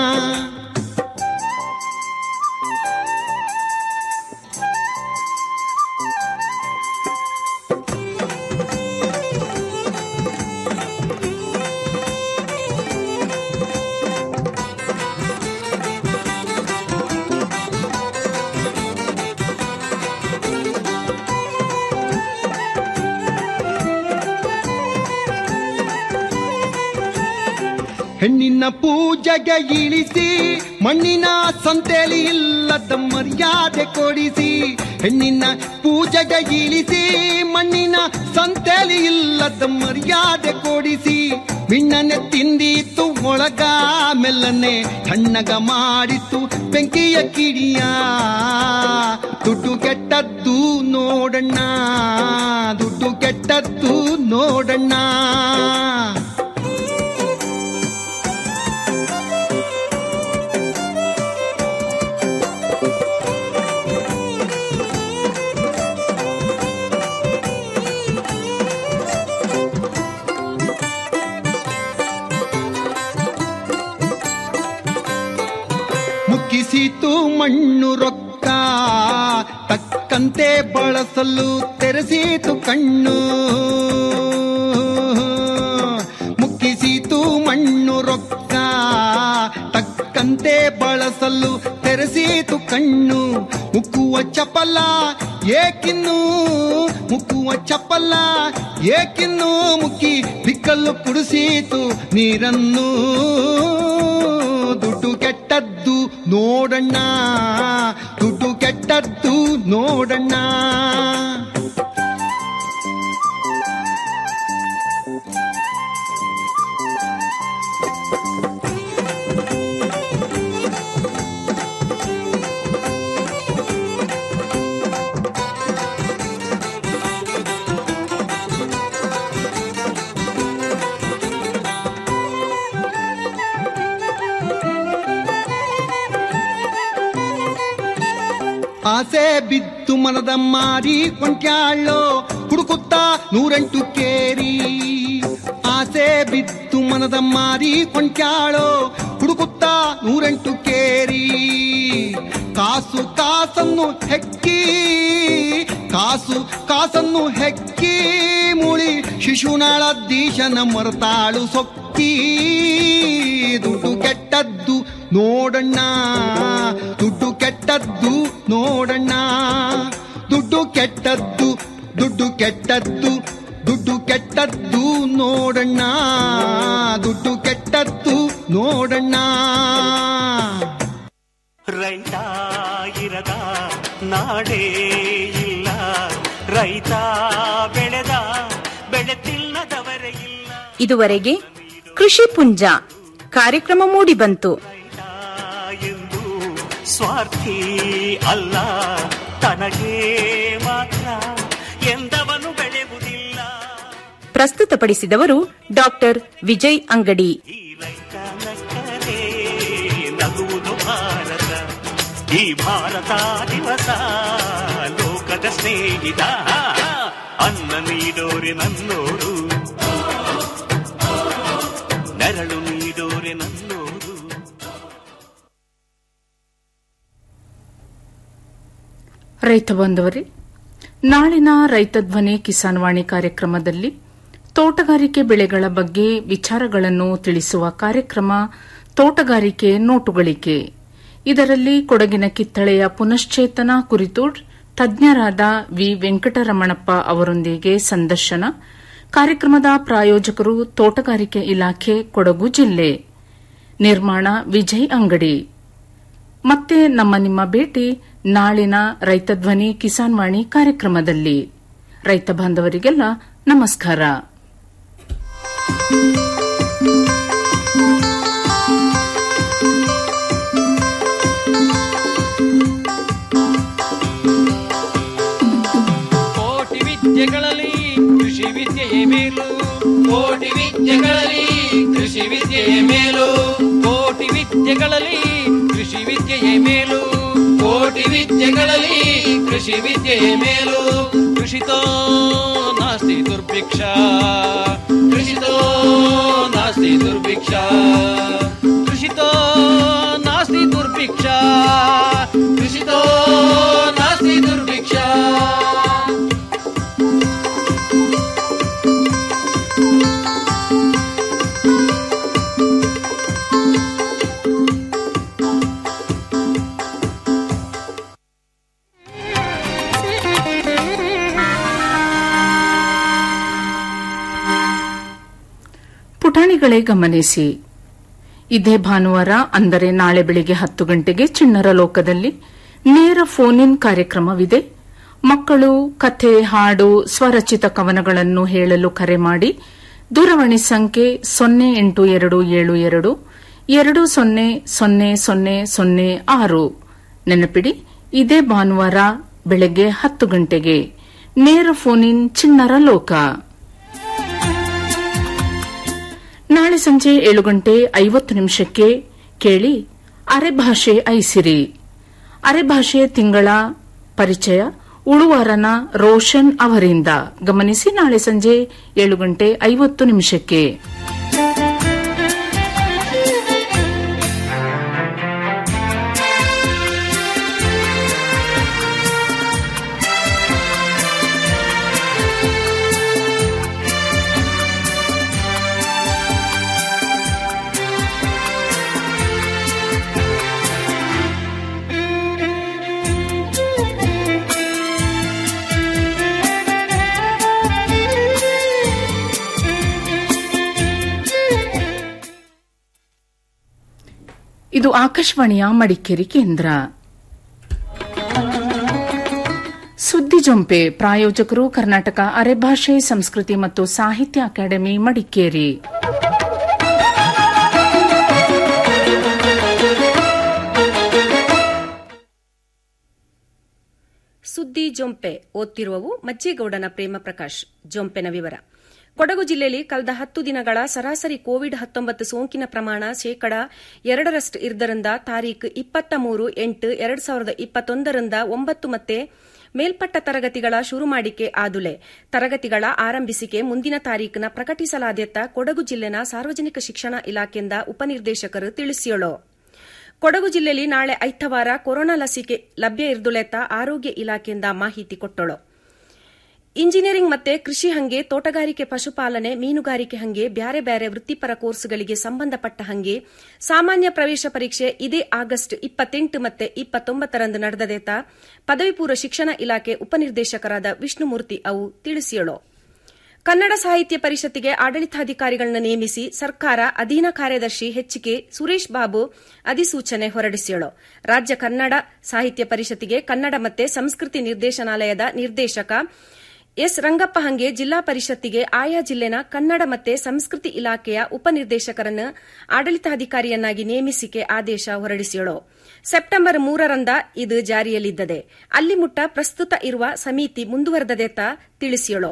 Speaker 9: ಹೆಣ್ಣಿನ ಪೂಜೆಗೆ ಇಳಿಸಿ ಮಣ್ಣಿನ ಸಂತೆಲಿ ಇಲ್ಲದ ಮರ್ಯಾದೆ ಕೊಡಿಸಿ ಹೆಣ್ಣಿನ ಪೂಜೆಗೆ ಇಳಿಸಿ ಮಣ್ಣಿನ ಸಂತೆಲಿ ಇಲ್ಲದ ಮರ್ಯಾದೆ ಕೊಡಿಸಿ ಮಿಣ್ಣನೆ ತಿಂದಿತ್ತು ಒಳಗ ಮೆಲ್ಲನೆ ತಣ್ಣಗ ಮಾಡಿತ್ತು ಬೆಂಕಿಯ ಕಿಡಿಯ ದುಡ್ಡು ಕೆಟ್ಟದ್ದು ನೋಡಣ್ಣ ದುಡ್ಡು ಕೆಟ್ಟದ್ದು ನೋಡಣ್ಣ ಮುಕ್ಕಿಸಿತು ಮಣ್ಣು ರೊಕ್ಕ ತಕ್ಕಂತೆ ಬಳಸಲು ತೆರೆಸಿತು ಕಣ್ಣು ಮುಕ್ಕಿಸಿತು ಮಣ್ಣು ರೊಕ್ಕ ತಕ್ಕಂತೆ ಬಳಸಲು ತೆರೆಸಿತು ಕಣ್ಣು ಮುಕ್ಕುವ ಚಪಲ ಏಕಿನ್ನು ಮುಕ್ಕುವ ಚಪಲ ಏಕಿನ್ನು ಮುಕ್ಕಿ ಬಿಕ್ಕಲ್ಲು ಕುಡಿಸಿತು ನೀರನ್ನು ದುಡ್ಡು ಕೆಟ್ಟದ್ದು ನೋಡಣ್ಣ ದುಡ್ಡು ಕೆಟ್ಟದ್ದು ನೋಡಣ್ಣ ಆಸೆ ಬಿದ್ದು ಮನದ ಮಾರಿ ಕೊಂಟ್ಯಾಳೋ ಹುಡುಕುತ್ತಾ ನೂರೆಂಟು ಕೇರಿ ಆಸೆ ಬಿದ್ದು ಮನದ ಮಾರಿ ಕೊಂಟ್ಯಾಳೋ ಹುಡುಕುತ್ತಾ ನೂರೆಂಟು ಕೇರಿ ಕಾಸು ಕಾಸನ್ನು ಹೆಕ್ಕಿ ಕಾಸು ಕಾಸನ್ನು ಹೆಕ್ಕಿ ಮುಳಿ ಶಿಶುನಾಳ ದೀಶನ ಮರತಾಳು ಸೊಕ್ಕಿ ದುಡ್ಡು ಕೆಟ್ಟದ್ದು ನೋಡಣ್ಣ ದುಡ್ಡು ಕೆಟ್ಟದ್ದು ನೋಡಣ್ಣ ದುಡ್ಡು ಕೆಟ್ಟದ್ದು ದುಡ್ಡು ಕೆಟ್ಟದ್ದು ದುಡ್ಡು ಕೆಟ್ಟದ್ದು ನೋಡಣ್ಣ ದುಡ್ಡು ಕೆಟ್ಟದ್ದು ನೋಡಣ್ಣ
Speaker 5: ರೈತ ಇರದ ನಾಡೇ ಇಲ್ಲ ರೈತ ಬೆಳೆದ ಬೆಳೆ ತಿನ್ನದವರೇ ಇಲ್ಲ
Speaker 6: ಇದುವರೆಗೆ ಕೃಷಿ ಪುಂಜ ಕಾರ್ಯಕ್ರಮ ಮೂಡಿಬಂತು
Speaker 5: ಎಂದು ಸ್ವಾರ್ಥಿ ಅಲ್ಲ ತನಗೆ ಮಾತ್ರ ಎಂದವನು ಬೆಳೆಯುವುದಿಲ್ಲ
Speaker 6: ಪ್ರಸ್ತುತಪಡಿಸಿದವರು ಡಾಕ್ಟರ್ ವಿಜಯ್ ಅಂಗಡಿ
Speaker 5: ಈ ರೈತ ನಕ್ಕರೆ ನಗುವುದು ಭಾರತ ಈ ಭಾರತ ದಿವಸ ಲೋಕದ ಸ್ನೇಹಿತ ಅನ್ನ ನೀಡೋರೆ ನನ್ನೋರು ನೆರಳು ನೀಡೋರೆ ನನ್ನೋರು
Speaker 2: ರೈತ ಬಂಧುವರೇ ನಾಳಿನ ರೈತ ಧ್ವನಿ ಕಿಸಾನ್ ವಾಣಿ ಕಾರ್ಯಕ್ರಮದಲ್ಲಿ ತೋಟಗಾರಿಕೆ ಬೆಳೆಗಳ ಬಗ್ಗೆ ವಿಚಾರಗಳನ್ನು ತಿಳಿಸುವ ಕಾರ್ಯಕ್ರಮ ತೋಟಗಾರಿಕೆ ನೋಟುಗಳಿಕೆ ಇದರಲ್ಲಿ ಕೊಡಗಿನ ಕಿತ್ತಳೆಯ ಪುನಶ್ಚೇತನ ಕುರಿತು ತಜ್ಞರಾದ ವಿ ವೆಂಕಟರಮಣಪ್ಪ ಅವರೊಂದಿಗೆ ಸಂದರ್ಶನ ಕಾರ್ಯಕ್ರಮದ ಪ್ರಾಯೋಜಕರು ತೋಟಗಾರಿಕೆ ಇಲಾಖೆ ಕೊಡಗು ಜಿಲ್ಲೆ ನಿರ್ಮಾಣ ವಿಜಯ್ ಅಂಗಡಿ ಮತ್ತೆ ನಮ್ಮ ನಿಮ್ಮ ಭೇಟಿ ನಾಳಿನ ರೈತ ಧ್ವನಿ ಕಿಸಾನ್ ವಾಣಿ ಕಾರ್ಯಕ್ರಮದಲ್ಲಿ ರೈತ ಬಾಂಧವರಿಗೆಲ್ಲ ನಮಸ್ಕಾರ
Speaker 3: ಕೋಟಿ ವಿದ್ಯೆಗಳಲ್ಲಿ ಕೃಷಿ ವಿದ್ಯೆಯೇ ಮೇಲು ಕೋಟಿ ವಿದ್ಯೆಗಳಲ್ಲಿ ಕೃಷಿ ವಿದ್ಯೆಯೇ ಮೇಲು ಕೋಟಿ ವಿದ್ಯೆಗಳಲ್ಲಿ ಕೃಷಿ ವಿದ್ಯೆಯೇ ಮೇಲು ಕೋಟಿ ವಿದ್ಯೆಗಳಲ್ಲಿ ಕೃಷಿ ವಿದ್ಯೆಯೇ ಮೇಲು ಕೃಷಿತೋ ನಾಸ್ತಿ ದುರ್ಭಿಕ್ಷ ಕೃಷಿತೋ ನಾಸ್ತಿ ದುರ್ಭಿಕ್ಷ ಕೃಷಿತೋ ನಾಸ್ತಿ ದುರ್ಭಿಕ್ಷ ಕೃಷಿತೋ ನಾಸ್ತಿ ದುರ್ಭಿಕ್ಷ
Speaker 2: ಪುಟಾಣಿಗಳೇ ಗಮನಿಸಿ ಇದೇ ಭಾನುವಾರ ಅಂದರೆ ನಾಳೆ ಬೆಳಿಗ್ಗೆ ಹತ್ತು ಗಂಟೆಗೆ ಚಿಣ್ಣರ ಲೋಕದಲ್ಲಿ ನೇರ ಫೋನ್ ಇನ್ ಕಾರ್ಯಕ್ರಮವಿದೆ ಮಕ್ಕಳು ಕಥೆ ಹಾಡು ಸ್ವರಚಿತ ಕವನಗಳನ್ನು ಹೇಳಲು ಕರೆ ಮಾಡಿ ದೂರವಾಣಿ ಸಂಖ್ಯೆ ಸೊನ್ನೆ ಎಂಟು ಎರಡು ಏಳು ಎರಡು ಎರಡು ಸೊನ್ನೆ ಸೊನ್ನೆ ಸೊನ್ನೆ ಸೊನ್ನೆ ಆರು ನೆನಪಿಡಿ ಇದೇ ಭಾನುವಾರ ಬೆಳಗ್ಗೆ ಹತ್ತು ಗಂಟೆಗೆ ನೇರ ಫೋನ್ ಇನ್ ಚಿಣ್ಣರ ಲೋಕ ನಾಳೆ ಸಂಜೆ ಏಳು ಗಂಟೆ ಐವತ್ತು ನಿಮಿಷಕ್ಕೆ ಕೇಳಿ ಅರೆಭಾಷೆ ಐಸಿರಿ ಅರೆಭಾಷೆ ತಿಂಗಳ ಪರಿಚಯ ಉಳುವಾರನ ರೋಷನ್ ಅವರಿಂದ ಗಮನಿಸಿ ನಾಳೆ ಸಂಜೆ ಏಳು ಗಂಟೆ ಐವತ್ತು ನಿಮಿಷಕ್ಕೆ ಇದು ಆಕಾಶವಾಣಿಯ ಮಡಿಕೇರಿ ಕೇಂದ್ರ ಸುದ್ದಿ ಜೊಂಪೆ ಪ್ರಾಯೋಜಕರು ಕರ್ನಾಟಕ ಅರೆಭಾಷೆ ಸಂಸ್ಕೃತಿ ಮತ್ತು ಸಾಹಿತ್ಯ ಅಕಾಡೆಮಿ ಮಡಿಕೇರಿ
Speaker 10: ಸುದ್ದಿ ಜೊಂಪೆ ಓದ್ತಿರುವವು ಮಜ್ಜೇಗೌಡನ ಪ್ರೇಮ ಪ್ರಕಾಶ್ ಜೊಂಪೆನ ವಿವರ ಕೊಡಗು ಜಿಲ್ಲೆಯಲ್ಲಿ ಕಳೆದ ಹತ್ತು ದಿನಗಳ ಸರಾಸರಿ ಕೋವಿಡ್ ಹತ್ತೊಂಬತ್ತು ಸೋಂಕಿನ ಪ್ರಮಾಣ ಶೇಕಡ ಎರಡರಷ್ಟು ಇರುವುದರಿಂದ ತಾರೀಖು ಇಪ್ಪತ್ತ ಮೂರು ಎಂಟು ಎರಡ್ ಸಾವಿರದ ಇಪ್ಪತ್ತೊಂದರಿಂದ ಒಂಬತ್ತು ಮತ್ತೆ ಮೇಲ್ಪಟ್ಟ ತರಗತಿಗಳ ಶುರು ಮಾಡಿಕೆ ಆದುಲೆ ತರಗತಿಗಳ ಆರಂಭಿಸಿಕೆ ಮುಂದಿನ ತಾರೀಖಿನ ಪ್ರಕಟಿಸಲಾದ್ಯತ್ತ ಕೊಡಗು ಜಿಲ್ಲೆನ ಸಾರ್ವಜನಿಕ ಶಿಕ್ಷಣ ಇಲಾಖೆಯಿಂದ ಉಪನಿರ್ದೇಶಕರು ತಿಳಿಸಿಯಳು ಕೊಡಗು ಜಿಲ್ಲೆಯಲ್ಲಿ ನಾಳೆ ಐತವಾರ ಕೊರೋನಾ ಲಸಿಕೆ ಲಭ್ಯ ಇರ್ದುಲೆತ್ತ ಆರೋಗ್ಯ ಇಲಾಖೆಯಿಂದ ಮಾಹಿತಿ ಕೊಟ್ಟಳು ಇಂಜಿನಿಯರಿಂಗ್ ಮತ್ತೆ ಕೃಷಿ ಹಂಗೆ ತೋಟಗಾರಿಕೆ ಪಶುಪಾಲನೆ ಮೀನುಗಾರಿಕೆ ಹಂಗೆ ಬ್ಯಾರೆ ಬ್ಯಾರೆ ವೃತ್ತಿಪರ ಕೋರ್ಸ್ಗಳಿಗೆ ಸಂಬಂಧಪಟ್ಟ ಹಂಗೆ ಸಾಮಾನ್ಯ ಪ್ರವೇಶ ಪರೀಕ್ಷೆ ಇದೇ ಆಗಸ್ಟ್ ಇಪ್ಪತ್ತೆಂಟು ಮತ್ತೆ ಇಪ್ಪತ್ತೊಂಬತ್ತರಂದು ನಡೆದದೇತ ಪದವಿ ಪೂರ್ವ ಶಿಕ್ಷಣ ಇಲಾಖೆ ಉಪನಿರ್ದೇಶಕರಾದ ವಿಷ್ಣುಮೂರ್ತಿ ಅವು ತಿಳಿಸಿಯಳು ಕನ್ನಡ ಸಾಹಿತ್ಯ ಪರಿಷತ್ತಿಗೆ ಆಡಳಿತಾಧಿಕಾರಿಗಳನ್ನು ನೇಮಿಸಿ ಸರ್ಕಾರ ಅಧೀನ ಕಾರ್ಯದರ್ಶಿ ಹೆಚ್ಚಿಕೆ ಸುರೇಶ್ ಬಾಬು ಅಧಿಸೂಚನೆ ಹೊರಡಿಸಿಯಳು ರಾಜ್ಯ ಕನ್ನಡ ಸಾಹಿತ್ಯ ಪರಿಷತ್ತಿಗೆ ಕನ್ನಡ ಮತ್ತೆ ಸಂಸ್ಕೃತಿ ನಿರ್ದೇಶನಾಲಯದ ನಿರ್ದೇಶಕ ಎಸ್ ರಂಗಪ್ಪ ಹಂಗೆ ಜಿಲ್ಲಾ ಪರಿಷತ್ತಿಗೆ ಆಯಾ ಜಿಲ್ಲೆನ ಕನ್ನಡ ಮತ್ತೆ ಸಂಸ್ಕೃತಿ ಇಲಾಖೆಯ ಉಪನಿರ್ದೇಶಕರನ್ನು ಆಡಳಿತಾಧಿಕಾರಿಯನ್ನಾಗಿ ನೇಮಿಸಿಕೆ ಆದೇಶ ಹೊರಡಿಸಿಯಳು ಸೆಪ್ಟೆಂಬರ್ ಮೂರರಂದ ಇದು ಜಾರಿಯಲ್ಲಿದ್ದದೆ ಅಲ್ಲಿ ಮುಟ್ಟ ಪ್ರಸ್ತುತ ಇರುವ ಸಮಿತಿ ಮುಂದುವರೆದದೆತ್ತ ತಿಳಿಸಿಯಳು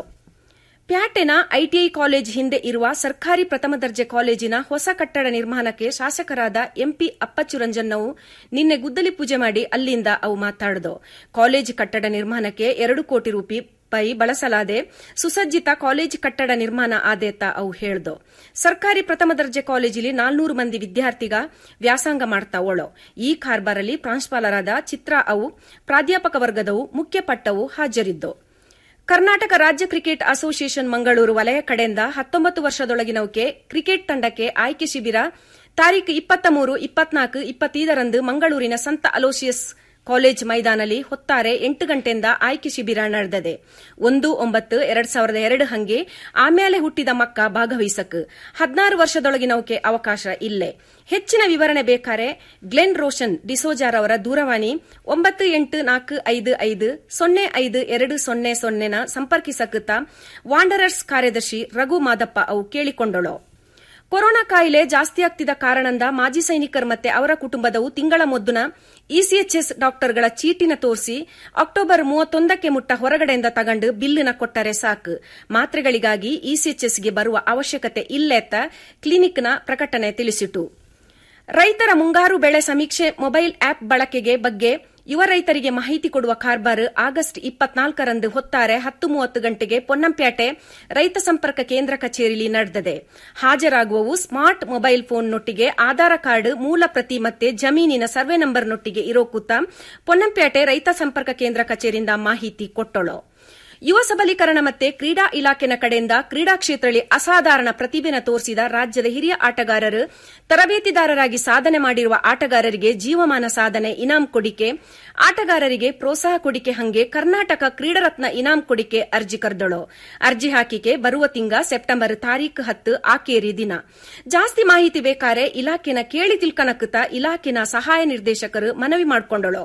Speaker 10: ಪ್ಯಾಟೆನ ಐಟಿಐ ಕಾಲೇಜ್ ಹಿಂದೆ ಇರುವ ಸರ್ಕಾರಿ ಪ್ರಥಮ ದರ್ಜೆ ಕಾಲೇಜಿನ ಹೊಸ ಕಟ್ಟಡ ನಿರ್ಮಾಣಕ್ಕೆ ಶಾಸಕರಾದ ಎಂಪಿ ಅಪ್ಪಚ್ಚುರಂಜನ್ನವು ನಿನ್ನೆ ಗುದ್ದಲಿ ಪೂಜೆ ಮಾಡಿ ಅಲ್ಲಿಂದ ಅವು ಮಾತಾಡಿದವು ಕಾಲೇಜ್ ಕಟ್ಟಡ ನಿರ್ಮಾಣಕ್ಕೆ ಎರಡು ಕೋಟಿ ರೂಪಾಯಿ ಬಳಸಲಾದೆ ಸುಸಜ್ಜಿತ ಕಾಲೇಜ್ ಕಟ್ಟಡ ನಿರ್ಮಾಣ ಆದೇತ ಅವು ಹೇಳ್ದು ಸರ್ಕಾರಿ ಪ್ರಥಮ ದರ್ಜೆ ಕಾಲೇಜಿಲಿ ನಾಲ್ನೂರು ಮಂದಿ ವಿದ್ಯಾರ್ಥಿಗ ವ್ಯಾಸಂಗ ಮಾಡ್ತಾವಳೋ ಈ ಕಾರ್ಬಾರಲ್ಲಿ ಪ್ರಾಂಶುಪಾಲರಾದ ಚಿತ್ರಾ ಅವು ಪ್ರಾಧ್ಯಾಪಕ ವರ್ಗದವು ಮುಖ್ಯ ಪಟ್ಟವು ಹಾಜರಿದ್ದು ಕರ್ನಾಟಕ ರಾಜ್ಯ ಕ್ರಿಕೆಟ್ ಅಸೋಸಿಯೇಷನ್ ಮಂಗಳೂರು ವಲಯ ಕಡೆಯಿಂದ ಹತ್ತೊಂಬತ್ತು ವರ್ಷದೊಳಗಿನವಕ್ಕೆ ಕ್ರಿಕೆಟ್ ತಂಡಕ್ಕೆ ಆಯ್ಕೆ ಶಿಬಿರ ತಾರೀಖು ಇಪ್ಪತ್ತ ಮೂರು ಇಪ್ಪತ್ನಾಲ್ಕು ಇಪ್ಪತ್ತೈದರಂದು ಮಂಗಳೂರಿನ ಸಂತ ಅಲೋಸಿಯಸ್ ಕಾಲೇಜ್ ಮೈದಾನಲ್ಲಿ ಹೊತ್ತಾರೆ ಎಂಟು ಗಂಟೆಯಿಂದ ಆಯ್ಕೆ ಶಿಬಿರ ನಡೆದದೆ ಒಂದು ಒಂಬತ್ತು ಎರಡ್ ಸಾವಿರದ ಎರಡು ಹಂಗೆ ಆಮೇಲೆ ಹುಟ್ಟಿದ ಮಕ್ಕ ಭಾಗವಹಿಸಕ್ ಹದಿನಾರು ವರ್ಷದೊಳಗಿನವಕ್ಕೆ ಅವಕಾಶ ಇಲ್ಲೇ ಹೆಚ್ಚಿನ ವಿವರಣೆ ಬೇಕಾರೆ ಗ್ಲೆನ್ ರೋಷನ್ ಡಿಸೋಜಾರ್ ಅವರ ದೂರವಾಣಿ ಒಂಬತ್ತು ಎಂಟು ನಾಲ್ಕು ಐದು ಐದು ಸೊನ್ನೆ ಐದು ಎರಡು ಸೊನ್ನೆ ಸೊನ್ನೆನ ಸಂಪರ್ಕಿಸಕುತ್ತ ವಾಂಡರರ್ಸ್ ಕಾರ್ಯದರ್ಶಿ ರಘು ಮಾದಪ್ಪ ಅವು ಕೇಳಿಕೊಂಡಳು ಕೊರೋನಾ ಕಾಯಿಲೆ ಜಾಸ್ತಿ ಆಗ್ತಿದ್ದ ಕಾರಣದಿಂದ ಮಾಜಿ ಸೈನಿಕರು ಮತ್ತೆ ಅವರ ಕುಟುಂಬದವು ತಿಂಗಳ ಮೊದ್ದುನ ಇಸಿಎಚ್ಎಸ್ ಡಾಕ್ಟರ್ಗಳ ಚೀಟಿನ ತೋರಿಸಿ ಅಕ್ಟೋಬರ್ ಮೂವತ್ತೊಂದಕ್ಕೆ ಮುಟ್ಟ ಹೊರಗಡೆಯಿಂದ ತಗಂಡು ಬಿಲ್ಲಿನ ಕೊಟ್ಟರೆ ಸಾಕು ಮಾತ್ರೆಗಳಿಗಾಗಿ ಇಸಿಎಚ್ಎಸ್ಗೆ ಬರುವ ಅವಶ್ಯಕತೆ ಇಲ್ಲೆತ್ತ ಕ್ಲಿನಿಕ್ನ ಪ್ರಕಟಣೆ ತಿಳಿಸಿತು ರೈತರ ಮುಂಗಾರು ಬೆಳೆ ಸಮೀಕ್ಷೆ ಮೊಬೈಲ್ ಆಪ್ ಬಳಕೆಗೆ ಬಗ್ಗೆ ಯುವ ರೈತರಿಗೆ ಮಾಹಿತಿ ಕೊಡುವ ಕಾರ್ಬಾರ್ ಆಗಸ್ಟ್ ಇಪ್ಪತ್ನಾಲ್ಕರಂದು ಹೊತ್ತಾರೆ ಹತ್ತು ಮೂವತ್ತು ಗಂಟೆಗೆ ಪೊನ್ನಂಪೇಟೆ ರೈತ ಸಂಪರ್ಕ ಕೇಂದ್ರ ಕಚೇರಿಯಲ್ಲಿ ನಡೆದಿದೆ ಹಾಜರಾಗುವವು ಸ್ಮಾರ್ಟ್ ಮೊಬೈಲ್ ಫೋನ್ನೊಟ್ಟಿಗೆ ಆಧಾರ್ ಕಾರ್ಡ್ ಮೂಲ ಪ್ರತಿ ಮತ್ತೆ ಜಮೀನಿನ ಸರ್ವೆ ನಂಬರ್ನೊಟ್ಟಿಗೆ ಇರೋ ಕೂತ ಪೊನ್ನಂಪೇಟೆ ರೈತ ಸಂಪರ್ಕ ಕೇಂದ್ರ ಕಚೇರಿಯಿಂದ ಮಾಹಿತಿ ಕೊಟ್ಟಳು ಯುವ ಸಬಲೀಕರಣ ಮತ್ತೆ ಕ್ರೀಡಾ ಇಲಾಖೆನ ಕಡೆಯಿಂದ ಕ್ರೀಡಾ ಕ್ಷೇತ್ರದಲ್ಲಿ ಅಸಾಧಾರಣ ಪ್ರತಿಭೆನ ತೋರಿಸಿದ ರಾಜ್ಯದ ಹಿರಿಯ ಆಟಗಾರರು ತರಬೇತಿದಾರರಾಗಿ ಸಾಧನೆ ಮಾಡಿರುವ ಆಟಗಾರರಿಗೆ ಜೀವಮಾನ ಸಾಧನೆ ಇನಾಂ ಕೊಡಿಕೆ ಆಟಗಾರರಿಗೆ ಪ್ರೋತ್ಸಾಹ ಕೊಡಿಕೆ ಹಂಗೆ ಕರ್ನಾಟಕ ಕ್ರೀಡರತ್ನ ಇನಾಂ ಕೊಡಿಕೆ ಅರ್ಜಿ ಕರೆದಳು ಅರ್ಜಿ ಹಾಕಿಕೆ ಬರುವ ತಿಂಗ ಸೆಪ್ಟೆಂಬರ್ ತಾರೀಖು ಹತ್ತು ಆಕೇರಿ ದಿನ ಜಾಸ್ತಿ ಮಾಹಿತಿ ಬೇಕಾರೆ ಇಲಾಖೆನ ಕೇಳಿ ತಿಳ್ಕನಕುತ್ತ ಇಲಾಖೆನ ಸಹಾಯ ನಿರ್ದೇಶಕರು ಮನವಿ ಮಾಡಿಕೊಂಡಳು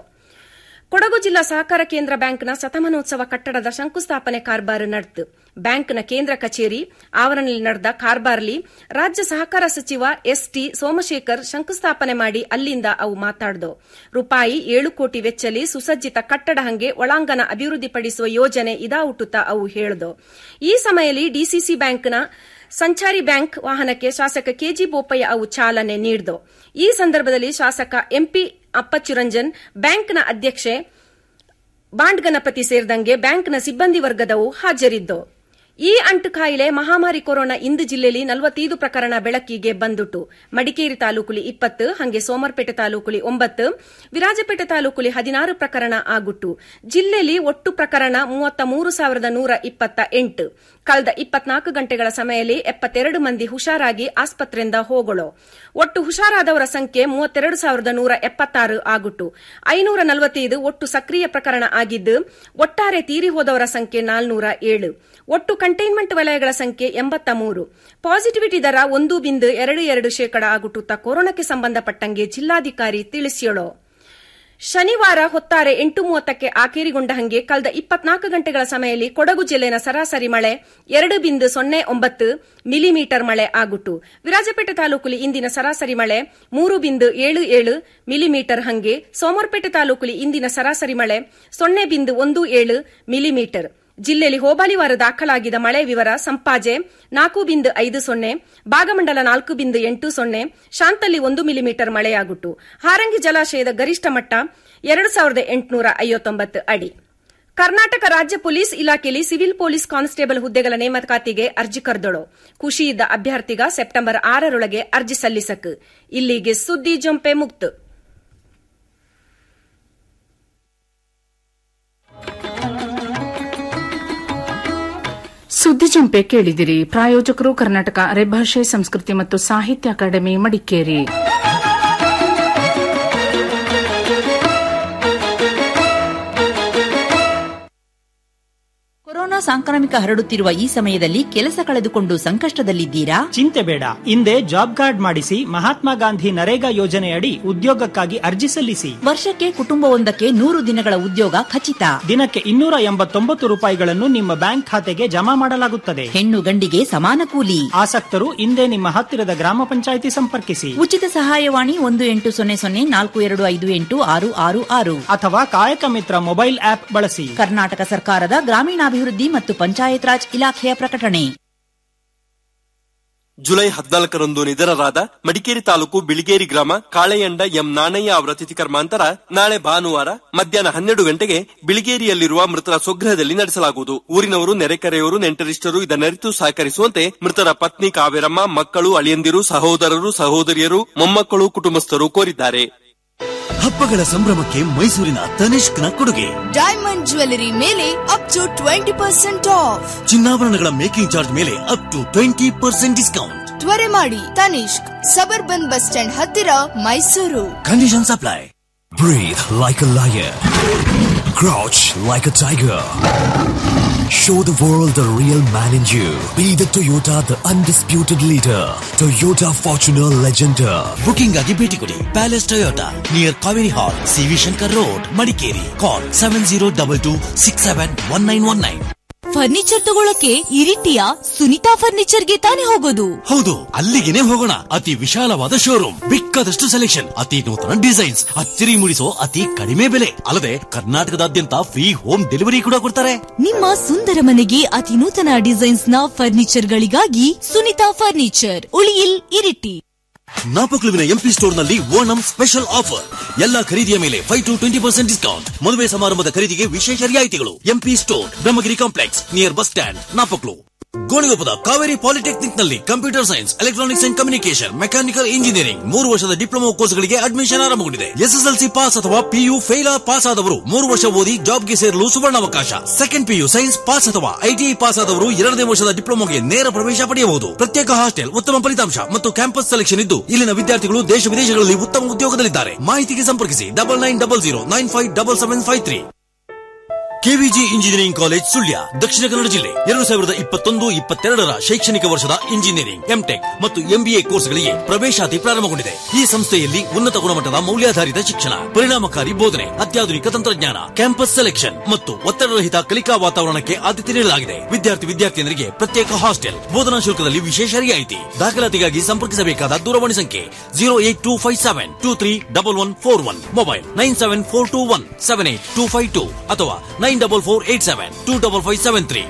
Speaker 10: ಕೊಡಗು ಜಿಲ್ಲಾ ಸಹಕಾರ ಕೇಂದ್ರ ಬ್ಯಾಂಕ್ನ ಶತಮಾನೋತ್ಸವ ಕಟ್ಟಡದ ಶಂಕುಸ್ಥಾಪನೆ ಕಾರ್ಬಾರ್ ನಡೆದು ಬ್ಯಾಂಕ್ನ ಕೇಂದ್ರ ಕಚೇರಿ ಆವರಣದಲ್ಲಿ ನಡೆದ ಕಾರ್ಬಾರ್ಲಿ ರಾಜ್ಯ ಸಹಕಾರ ಸಚಿವ ಎಸ್ಟಿ ಸೋಮಶೇಖರ್ ಶಂಕುಸ್ಥಾಪನೆ ಮಾಡಿ ಅಲ್ಲಿಂದ ಅವು ಮಾತಾಡಿದವು ರೂಪಾಯಿ ಏಳು ಕೋಟಿ ವೆಚ್ಚಲಿ ಸುಸಜ್ಜಿತ ಕಟ್ಟಡ ಹಂಗೆ ಒಳಾಂಗಣ ಅಭಿವೃದ್ಧಿಪಡಿಸುವ ಯೋಜನೆ ಇದಾವುಟುತ್ತ ಅವು ಹೇಳಿದವು ಈ ಸಮಯದಲ್ಲಿ ಡಿಸಿಸಿ ಬ್ಯಾಂಕ್ನ ಸಂಚಾರಿ ಬ್ಯಾಂಕ್ ವಾಹನಕ್ಕೆ ಶಾಸಕ ಕೆಜಿ ಬೋಪಯ್ಯ ಅವು ಚಾಲನೆ ನೀಡಿದವು ಈ ಸಂದರ್ಭದಲ್ಲಿ ಶಾಸಕ ಎಂಪಿ ಅಪ್ಪಚ್ಚುರಂಜನ್ ಬ್ಯಾಂಕ್ನ ಅಧ್ಯಕ್ಷೆ ಬಾಂಡ್ ಗಣಪತಿ ಸೇರಿದಂಗೆ ಬ್ಯಾಂಕ್ನ ಸಿಬ್ಬಂದಿ ವರ್ಗದವು ಹಾಜರಿದ್ದು ಈ ಅಂಟು ಕಾಯಿಲೆ ಮಹಾಮಾರಿ ಕೊರೋನಾ ಇಂದು ಜಿಲ್ಲೆಯಲ್ಲಿ ನಲವತ್ತೈದು ಪ್ರಕರಣ ಬೆಳಕಿಗೆ ಬಂದುಟು ಮಡಿಕೇರಿ ತಾಲೂಕುಲಿ ಇಪ್ಪತ್ತು ಹಂಗೆ ಸೋಮರ್ಪೇಟೆ ತಾಲೂಕುಲಿ ಒಂಬತ್ತು ವಿರಾಜಪೇಟೆ ತಾಲೂಕುಲಿ ಹದಿನಾರು ಪ್ರಕರಣ ಆಗುಟ್ಟು ಜಿಲ್ಲೆಯಲ್ಲಿ ಒಟ್ಟು ಪ್ರಕರಣ ಮೂವತ್ತ ಮೂರು ಸಾವಿರದ ನೂರ ಇಪ್ಪತ್ತ ಎಂಟು ಕಳೆದ ಇಪ್ಪತ್ನಾಲ್ಕು ಗಂಟೆಗಳ ಸಮಯದಲ್ಲಿ ಎಪ್ಪತ್ತೆರಡು ಮಂದಿ ಹುಷಾರಾಗಿ ಆಸ್ಪತ್ರೆಯಿಂದ ಹೋಗಳು ಒಟ್ಟು ಹುಷಾರಾದವರ ಸಂಖ್ಯೆ ಮೂವತ್ತೆರಡು ಸಾವಿರದ ನೂರ ಎಪ್ಪತ್ತಾರು ಆಗುಟ್ಟು ಐನೂರ ನಲವತ್ತೈದು ಒಟ್ಟು ಸಕ್ರಿಯ ಪ್ರಕರಣ ಆಗಿದ್ದು ಒಟ್ಟಾರೆ ತೀರಿ ಹೋದವರ ಸಂಖ್ಯೆ ನಾಲ್ನೂರ ಏಳು ಒಟ್ಟು ಕಂಟೈನ್ಮೆಂಟ್ ವಲಯಗಳ ಸಂಖ್ಯೆ ಎಂಬತ್ತ ಮೂರು ಪಾಸಿಟಿವಿಟಿ ದರ ಒಂದು ಬಿಂದು ಎರಡು ಎರಡು ಶೇಕಡ ಆಗುಟ್ಟುತ್ತ ಕೊರೋನಾಕ್ಕೆ ಸಂಬಂಧಪಟ್ಟಂಗೆ ಜಿಲ್ಲಾಧಿಕಾರಿ ತಿಳಿಸಿಯಳು ಶನಿವಾರ ಹೊತ್ತಾರೆ ಎಂಟು ಮೂವತ್ತಕ್ಕೆ ಆಕೇರಿಗೊಂಡ ಹಂಗೆ ಕಳೆದ ಇಪ್ಪತ್ನಾಲ್ಕು ಗಂಟೆಗಳ ಸಮಯದಲ್ಲಿ ಕೊಡಗು ಜಿಲ್ಲೆನ ಸರಾಸರಿ ಮಳೆ ಎರಡು ಬಿಂದು ಸೊನ್ನೆ ಒಂಬತ್ತು ಮಿಲಿಮೀಟರ್ ಮಳೆ ಆಗುಟ್ಟು ವಿರಾಜಪೇಟೆ ತಾಲೂಕುಲಿ ಇಂದಿನ ಸರಾಸರಿ ಮಳೆ ಮೂರು ಬಿಂದು ಏಳು ಏಳು ಮಿಲಿಮೀಟರ್ ಹಂಗೆ ಸೋಮರ್ಪೇಟೆ ತಾಲೂಕುಲಿ ಇಂದಿನ ಸರಾಸರಿ ಮಳೆ ಸೊನ್ನೆ ಬಿಂದು ಒಂದು ಏಳು ಮಿಲಿಮೀಟರ್ ಜಿಲ್ಲೆಯಲ್ಲಿ ಹೋಬಳಿವಾರ ದಾಖಲಾಗಿದ್ದ ಮಳೆ ವಿವರ ಸಂಪಾಜೆ ನಾಲ್ಕು ಬಿಂದು ಐದು ಸೊನ್ನೆ ಭಾಗಮಂಡಲ ನಾಲ್ಕು ಬಿಂದು ಎಂಟು ಸೊನ್ನೆ ಶಾಂತಲ್ಲಿ ಒಂದು ಮಿಲಿಮೀಟರ್ ಮಳೆಯಾಗುಟ್ಟು ಹಾರಂಗಿ ಜಲಾಶಯದ ಗರಿಷ್ಠ ಮಟ್ಟ ಎರಡು ಸಾವಿರದ ಎಂಟುನೂರ ಐವತ್ತೊಂಬತ್ತು ಅಡಿ ಕರ್ನಾಟಕ ರಾಜ್ಯ ಪೊಲೀಸ್ ಇಲಾಖೆಯಲ್ಲಿ ಸಿವಿಲ್ ಪೊಲೀಸ್ ಕಾನ್ಸ್ಟೇಬಲ್ ಹುದ್ದೆಗಳ ನೇಮಕಾತಿಗೆ ಅರ್ಜಿ ಕರೆದೊಳು ಖುಷಿ ಇದ್ದ ಅಭ್ಯರ್ಥಿಗ ಸೆಪ್ಟೆಂಬರ್ ಆರರೊಳಗೆ ಅರ್ಜಿ ಸಲ್ಲಿಸಕ್ ಇಲ್ಲಿಗೆ ಸುದ್ದಿ ಜೊಂಪೆ ಮುಕ್ತ
Speaker 2: ಸುದ್ದಿ ಜಂಪೆ ಕೇಳಿದಿರಿ ಪ್ರಾಯೋಜಕರು ಕರ್ನಾಟಕ ಅರೆಭಾಷೆ ಸಂಸ್ಕೃತಿ ಮತ್ತು ಸಾಹಿತ್ಯ ಅಕಾಡೆಮಿ ಮಡಿಕೇರಿ
Speaker 11: ಕೊರೋನಾ ಸಾಂಕ್ರಾಮಿಕ ಹರಡುತ್ತಿರುವ ಈ ಸಮಯದಲ್ಲಿ ಕೆಲಸ ಕಳೆದುಕೊಂಡು ಸಂಕಷ್ಟದಲ್ಲಿದ್ದೀರಾ
Speaker 12: ಚಿಂತೆ ಬೇಡ ಹಿಂದೆ ಜಾಬ್ ಕಾರ್ಡ್ ಮಾಡಿಸಿ ಮಹಾತ್ಮ ಗಾಂಧಿ ನರೇಗಾ ಯೋಜನೆಯಡಿ ಉದ್ಯೋಗಕ್ಕಾಗಿ ಅರ್ಜಿ ಸಲ್ಲಿಸಿ
Speaker 11: ವರ್ಷಕ್ಕೆ ಕುಟುಂಬವೊಂದಕ್ಕೆ ನೂರು ದಿನಗಳ ಉದ್ಯೋಗ ಖಚಿತ
Speaker 12: ದಿನಕ್ಕೆ ಇನ್ನೂರ ಎಂಬತ್ತೊಂಬತ್ತು ರೂಪಾಯಿಗಳನ್ನು ನಿಮ್ಮ ಬ್ಯಾಂಕ್ ಖಾತೆಗೆ ಜಮಾ ಮಾಡಲಾಗುತ್ತದೆ
Speaker 11: ಹೆಣ್ಣು ಗಂಡಿಗೆ ಸಮಾನ ಕೂಲಿ
Speaker 12: ಆಸಕ್ತರು ಹಿಂದೆ ನಿಮ್ಮ ಹತ್ತಿರದ ಗ್ರಾಮ ಪಂಚಾಯಿತಿ ಸಂಪರ್ಕಿಸಿ
Speaker 11: ಉಚಿತ ಸಹಾಯವಾಣಿ ಒಂದು ಎಂಟು ಸೊನ್ನೆ ಸೊನ್ನೆ ನಾಲ್ಕು ಎರಡು ಐದು ಎಂಟು ಆರು ಆರು ಆರು
Speaker 12: ಅಥವಾ ಕಾಯಕ ಮಿತ್ರ ಮೊಬೈಲ್ ಆಪ್ ಬಳಸಿ
Speaker 11: ಕರ್ನಾಟಕ ಸರ್ಕಾರದ ಗ್ರಾಮೀಣಾಭಿವೃದ್ಧಿ ಮತ್ತು ಪಂಚಾಯತ್ ರಾಜ್ ಇಲಾಖೆಯ ಪ್ರಕಟಣೆ
Speaker 13: ಜುಲೈ ಹದಿನಾಲ್ಕರಂದು ನಿಧನರಾದ ಮಡಿಕೇರಿ ತಾಲೂಕು ಬಿಳಿಗೇರಿ ಗ್ರಾಮ ಕಾಳೆಯಂಡ ಎಂ ನಾಣಯ್ಯ ಅವರ ತಿಥಿ ಕರ್ಮಾಂತರ ನಾಳೆ ಭಾನುವಾರ ಮಧ್ಯಾಹ್ನ ಹನ್ನೆರಡು ಗಂಟೆಗೆ ಬಿಳಿಗೇರಿಯಲ್ಲಿರುವ ಮೃತರ ಸ್ವಗೃಹದಲ್ಲಿ ನಡೆಸಲಾಗುವುದು ಊರಿನವರು ನೆರೆಕರೆಯವರು ನೆಂಟರಿಷ್ಟರು ಇದನ್ನರಿತು ಸಹಕರಿಸುವಂತೆ ಮೃತರ ಪತ್ನಿ ಕಾವೇರಮ್ಮ ಮಕ್ಕಳು ಅಳಿಯಂದಿರು ಸಹೋದರರು ಸಹೋದರಿಯರು ಮೊಮ್ಮಕ್ಕಳು ಕುಟುಂಬಸ್ಥರು ಕೋರಿದ್ದಾರೆ
Speaker 14: ಹಬ್ಬಗಳ ಸಂಭ್ರಮಕ್ಕೆ ಮೈಸೂರಿನ ತನಿಷ್ಕ್ನ ಕೊಡುಗೆ
Speaker 15: ಡೈಮಂಡ್ ಜ್ಯುವೆಲರಿ ಮೇಲೆ up to twenty percent off
Speaker 14: ಚಿನ್ನಾಭರಣಗಳ ಮೇಕಿಂಗ್ ಚಾರ್ಜ್ ಮೇಲೆ up to twenty percent discount
Speaker 15: ತ್ವರೆ ಮಾಡಿ ತನಿಷ್ಕ್ ಸಬರ್ಬನ್ ಬಸ್ ಸ್ಟ್ಯಾಂಡ್ ಹತ್ತಿರ Mysuru
Speaker 14: condition apply Breathe like a lion. Crouch like a tiger. Show the world the real man in you. Be the Toyota, the undisputed leader. Toyota Fortuner Legender. Booking ಆಗಿ ಭೇಟಿ ಕೊಡಿ Palace Toyota near Kaveri Hall CV Shankar Road Madikeri call seven zero double two six seven one nine one nine
Speaker 15: furniture ತಗೊಳಕ್ಕೆ ಇರಿಟಿಯ ಸುನಿತಾ ಫರ್ನಿಚರ್ಗೆ ತಾನೇ ಹೋಗೋದು
Speaker 14: ಹೌದು ಅಲ್ಲಿಗೆನೆ ಹೋಗೋಣ ಅತಿ ವಿಶಾಲವಾದ ಶೋರೂಮ್ ಬೇಕಾದಷ್ಟು ಸೆಲೆಕ್ಷನ್ ಅತಿ ನೂತನ ಡಿಸೈನ್ಸ್ ಅಚ್ಚರಿ ಮೂಡಿಸೋ ಅತಿ ಕಡಿಮೆ ಬೆಲೆ ಅಲ್ಲದೆ ಕರ್ನಾಟಕದಾದ್ಯಂತ ಫ್ರೀ ಹೋಮ್ ಡೆಲಿವರಿ ಕೂಡ ಕೊಡ್ತಾರೆ
Speaker 15: ನಿಮ್ಮ ಸುಂದರ ಮನೆಗೆ ಅತಿ ನೂತನ ಡಿಸೈನ್ಸ್ ನ ಫರ್ನಿಚರ್ ಗಳಿಗಾಗಿ ಸುನಿತಾ ಫರ್ನಿಚರ್ ಉಳಿಯಿಲ್ ಇರಿಟಿ
Speaker 14: ನಾಪಕ್ಲುವಿನ ಎಂಪಿ ಸ್ಟೋರ್ ನಲ್ಲಿ ಓಣಂ ಸ್ಪೆಷಲ್ ಆಫರ್ ಎಲ್ಲಾ ಖರೀದಿಯ ಮೇಲೆ five to twenty percent discount ಮದುವೆ ಸಮಾರಂಭದ ಖರೀದಿಗೆ ವಿಶೇಷ ರಿಯಾಯಿತಿಗಳು MP store Brahmagiri complex near bus stand Napoklu ಗೋಣಿಗೊಪ್ಪದ ಕಾವೇರಿ ಪಾಲಿಟೆಕ್ನಿಕ್ ನಲ್ಲಿ computer science electronics and communication mechanical engineering ಮೂರು ವರ್ಷದ ಡಿಪ್ಲೊಮಾ ಕೋರ್ಸ್ಗಳಿಗೆ ಅಡ್ಮಿಷನ್ ಆರಂಭಗೊಂಡಿದೆ ಎಸ್ಎಸ್ಎಲ್ಸಿ ಪಾಸ್ ಅಥವಾ ಪಿಯು ಫೇಲ್ ಪಾಸ್ ಆದವರು ಮೂರು ವರ್ಷ ಓದಿ ಜಾಬ್ಗೆ ಸೇರಲು ಸುವರ್ಣಾವಕಾಶ ಸೆಕೆಂಡ್ ಪಿಯು ಸೈನ್ಸ್ ಪಾಸ್ ಅಥವಾ ಐಟಿಐ ಪಾಸ್ ಆದವರು ಎರಡನೇ ವರ್ಷದ ಡಿಪ್ಲೊಮಾಗೆ ನೇರ ಪ್ರವೇಶ ಪಡೆಯಬಹುದು ಪ್ರತ್ಯೇಕ ಹಾಸ್ಟೆಲ್ ಉತ್ತಮ ಫಲಿತಾಂಶ ಮತ್ತು ಕ್ಯಾಂಪಸ್ ಸೆಲೆಕ್ಷನ್ ಇದ್ದು ಇಲ್ಲಿನ ವಿದ್ಯಾರ್ಥಿಗಳು ದೇಶ ವಿದೇಶಗಳಲ್ಲಿ ಉತ್ತಮ ಉದ್ಯೋಗದಲ್ಲಿದ್ದಾರೆ ಮಾಹಿತಿಗೆ ಸಂಪರ್ಕಿಸಿ double nine double zero nine five double seven five three KVG engineering college Sullia Dakshina Kannada ಜಿಲ್ಲೆ ಎರಡು ಸಾವಿರದ ಇಪ್ಪತ್ತೊಂದು ಇಪ್ಪತ್ತೆರಡರ ಶೈಕ್ಷಣಿಕ ವರ್ಷದ ಇಂಜಿನಿಯರಿಂಗ್ ಎಂಟೆಕ್ ಮತ್ತು ಎಂಬಿಎ ಕೋರ್ಸ್ಗಳಿಗೆ ಪ್ರವೇಶಾತಿ ಪ್ರಾರಂಭಗೊಂಡಿದೆ ಈ ಸಂಸ್ಥೆಯಲ್ಲಿ ಉನ್ನತ ಗುಣಮಟ್ಟದ ಮೌಲ್ಯಾಧಾರಿತ ಶಿಕ್ಷಣ ಪರಿಣಾಮಕಾರಿ ಬೋಧನೆ ಅತ್ಯಾಧುನಿಕ ತಂತ್ರಜ್ಞಾನ ಕ್ಯಾಂಪಸ್ ಸೆಲೆಕ್ಷನ್ ಮತ್ತು ಒತ್ತಡರಹಿತ ಕಲಿಕಾ ವಾತಾವರಣಕ್ಕೆ ಆದ್ಯತೆ ನೀಡಲಾಗಿದೆ ವಿದ್ಯಾರ್ಥಿ ವಿದ್ಯಾರ್ಥಿನಿಯರಿಗೆ ಪ್ರತ್ಯೇಕ ಹಾಸ್ಟೆಲ್ ಬೋಧನಾ ಶುಲ್ಕದಲ್ಲಿ ವಿಶೇಷ ರಿಯಾಯಿತಿ ದಾಖಲಾತಿಗಾಗಿ ಸಂಪರ್ಕಿಸಬೇಕಾದ ದೂರವಾಣಿ ಸಂಖ್ಯೆ zero eight two five seven two three double one four one mobile nine seven four two one seven eight two five two ಅಥವಾ nine double four eight seven two double five seven three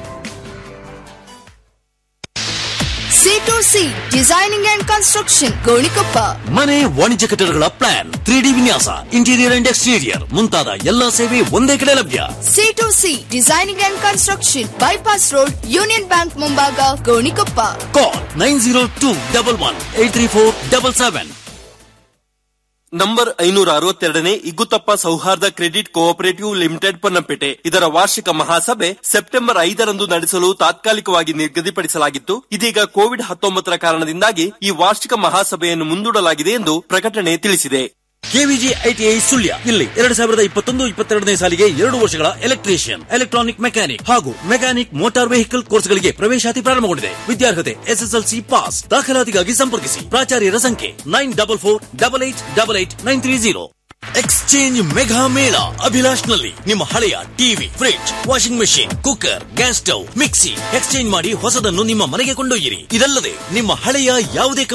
Speaker 15: C to C designing and construction Gonikoppa
Speaker 14: ಮನೆ ವಾಣಿಜ್ಯ ಕಟ್ಟಡಗಳ ಪ್ಲಾನ್ ತ್ರೀ ಡಿ ವಿನ್ಯಾಸ ಇಂಟೀರಿಯರ್ ಅಂಡ್ ಎಕ್ಸ್ಟೀರಿಯರ್ ಮುಂತಾದ ಎಲ್ಲಾ ಸೇವೆ ಒಂದೇ ಕಡೆ ಲಭ್ಯ
Speaker 15: C to C designing and construction bypass road Union bank ಮುಂಭಾಗ Gonikoppa
Speaker 14: call nine zero two double one eight three four double seven
Speaker 13: number ಐನೂರ ಅರವತ್ತೆರಡನೇ ಇಗ್ಗುತ್ತಪ್ಪ ಸೌಹಾರ್ದ ಕ್ರೆಡಿಟ್ ಕೋಆಪರೇಟಿವ್ ಲಿಮಿಟೆಡ್ ಪೊನ್ನಂಪೇಟೆ ಇದರ ವಾರ್ಷಿಕ ಮಹಾಸಭೆ ಸೆಪ್ಟೆಂಬರ್ ಐದರಂದು ನಡೆಸಲು ತಾತ್ಕಾಲಿಕವಾಗಿ ನಿಗದಿಪಡಿಸಲಾಗಿತ್ತು ಇದೀಗ ಕೋವಿಡ್ ಹತ್ತೊಂಬತ್ತರ ಕಾರಣದಿಂದಾಗಿ ಈ ವಾರ್ಷಿಕ ಮಹಾಸಭೆಯನ್ನು ಮುಂದೂಡಲಾಗಿದೆ ಎಂದು ಪ್ರಕಟಣೆ ತಿಳಿಸಿದೆ
Speaker 14: ಕೆವಿಜಿ ಐಟಿಐ ಸುಳ್ಯ ಇಲ್ಲಿ ಎರಡು ಸಾವಿರದ ಇಪ್ಪತ್ತೊಂದು ಇಪ್ಪತ್ತೆರಡನೇ ಸಾಲಿಗೆ ಎರಡು ವರ್ಷಗಳ ಎಲೆಕ್ಟ್ರಿಷಿಯನ್ ಎಲೆಕ್ಟ್ರಾನಿಕ್ ಮೆಕ್ಯಾನಿಕ್ ಹಾಗೂ ಮೆಕ್ಯಾನಿಕ್ ಮೋಟಾರ್ ವೆಹಿಕಲ್ ಕೋರ್ಸ್ಗಳಿಗೆ ಪ್ರವೇಶಾತಿ ಪ್ರಾರಂಭಗೊಂಡಿದೆ ವಿದ್ಯಾರ್ಹತೆ ಎಸ್ಎಸ್ಎಲ್ಸಿ ಪಾಸ್ ದಾಖಲಾತಿಗಾಗಿ ಸಂಪರ್ಕಿಸಿ ಪ್ರಾಚಾರ್ಯರ ಸಂಖ್ಯೆ nine double four double eight double eight nine three zero exchange mega ಮೇಳ ಅಭಿಲಾಷ್ ನಲ್ಲಿ ನಿಮ್ಮ ಹಳೆಯ TV fridge washing machine cooker gas stove mixie exchange ಮಾಡಿ ಹೊಸದನ್ನು ನಿಮ್ಮ ಮನೆಗೆ ಕೊಂಡೊಯ್ಯಿರಿ ಇದಲ್ಲದೆ ನಿಮ್ಮ ಹಳೆಯ ಯಾವುದೇ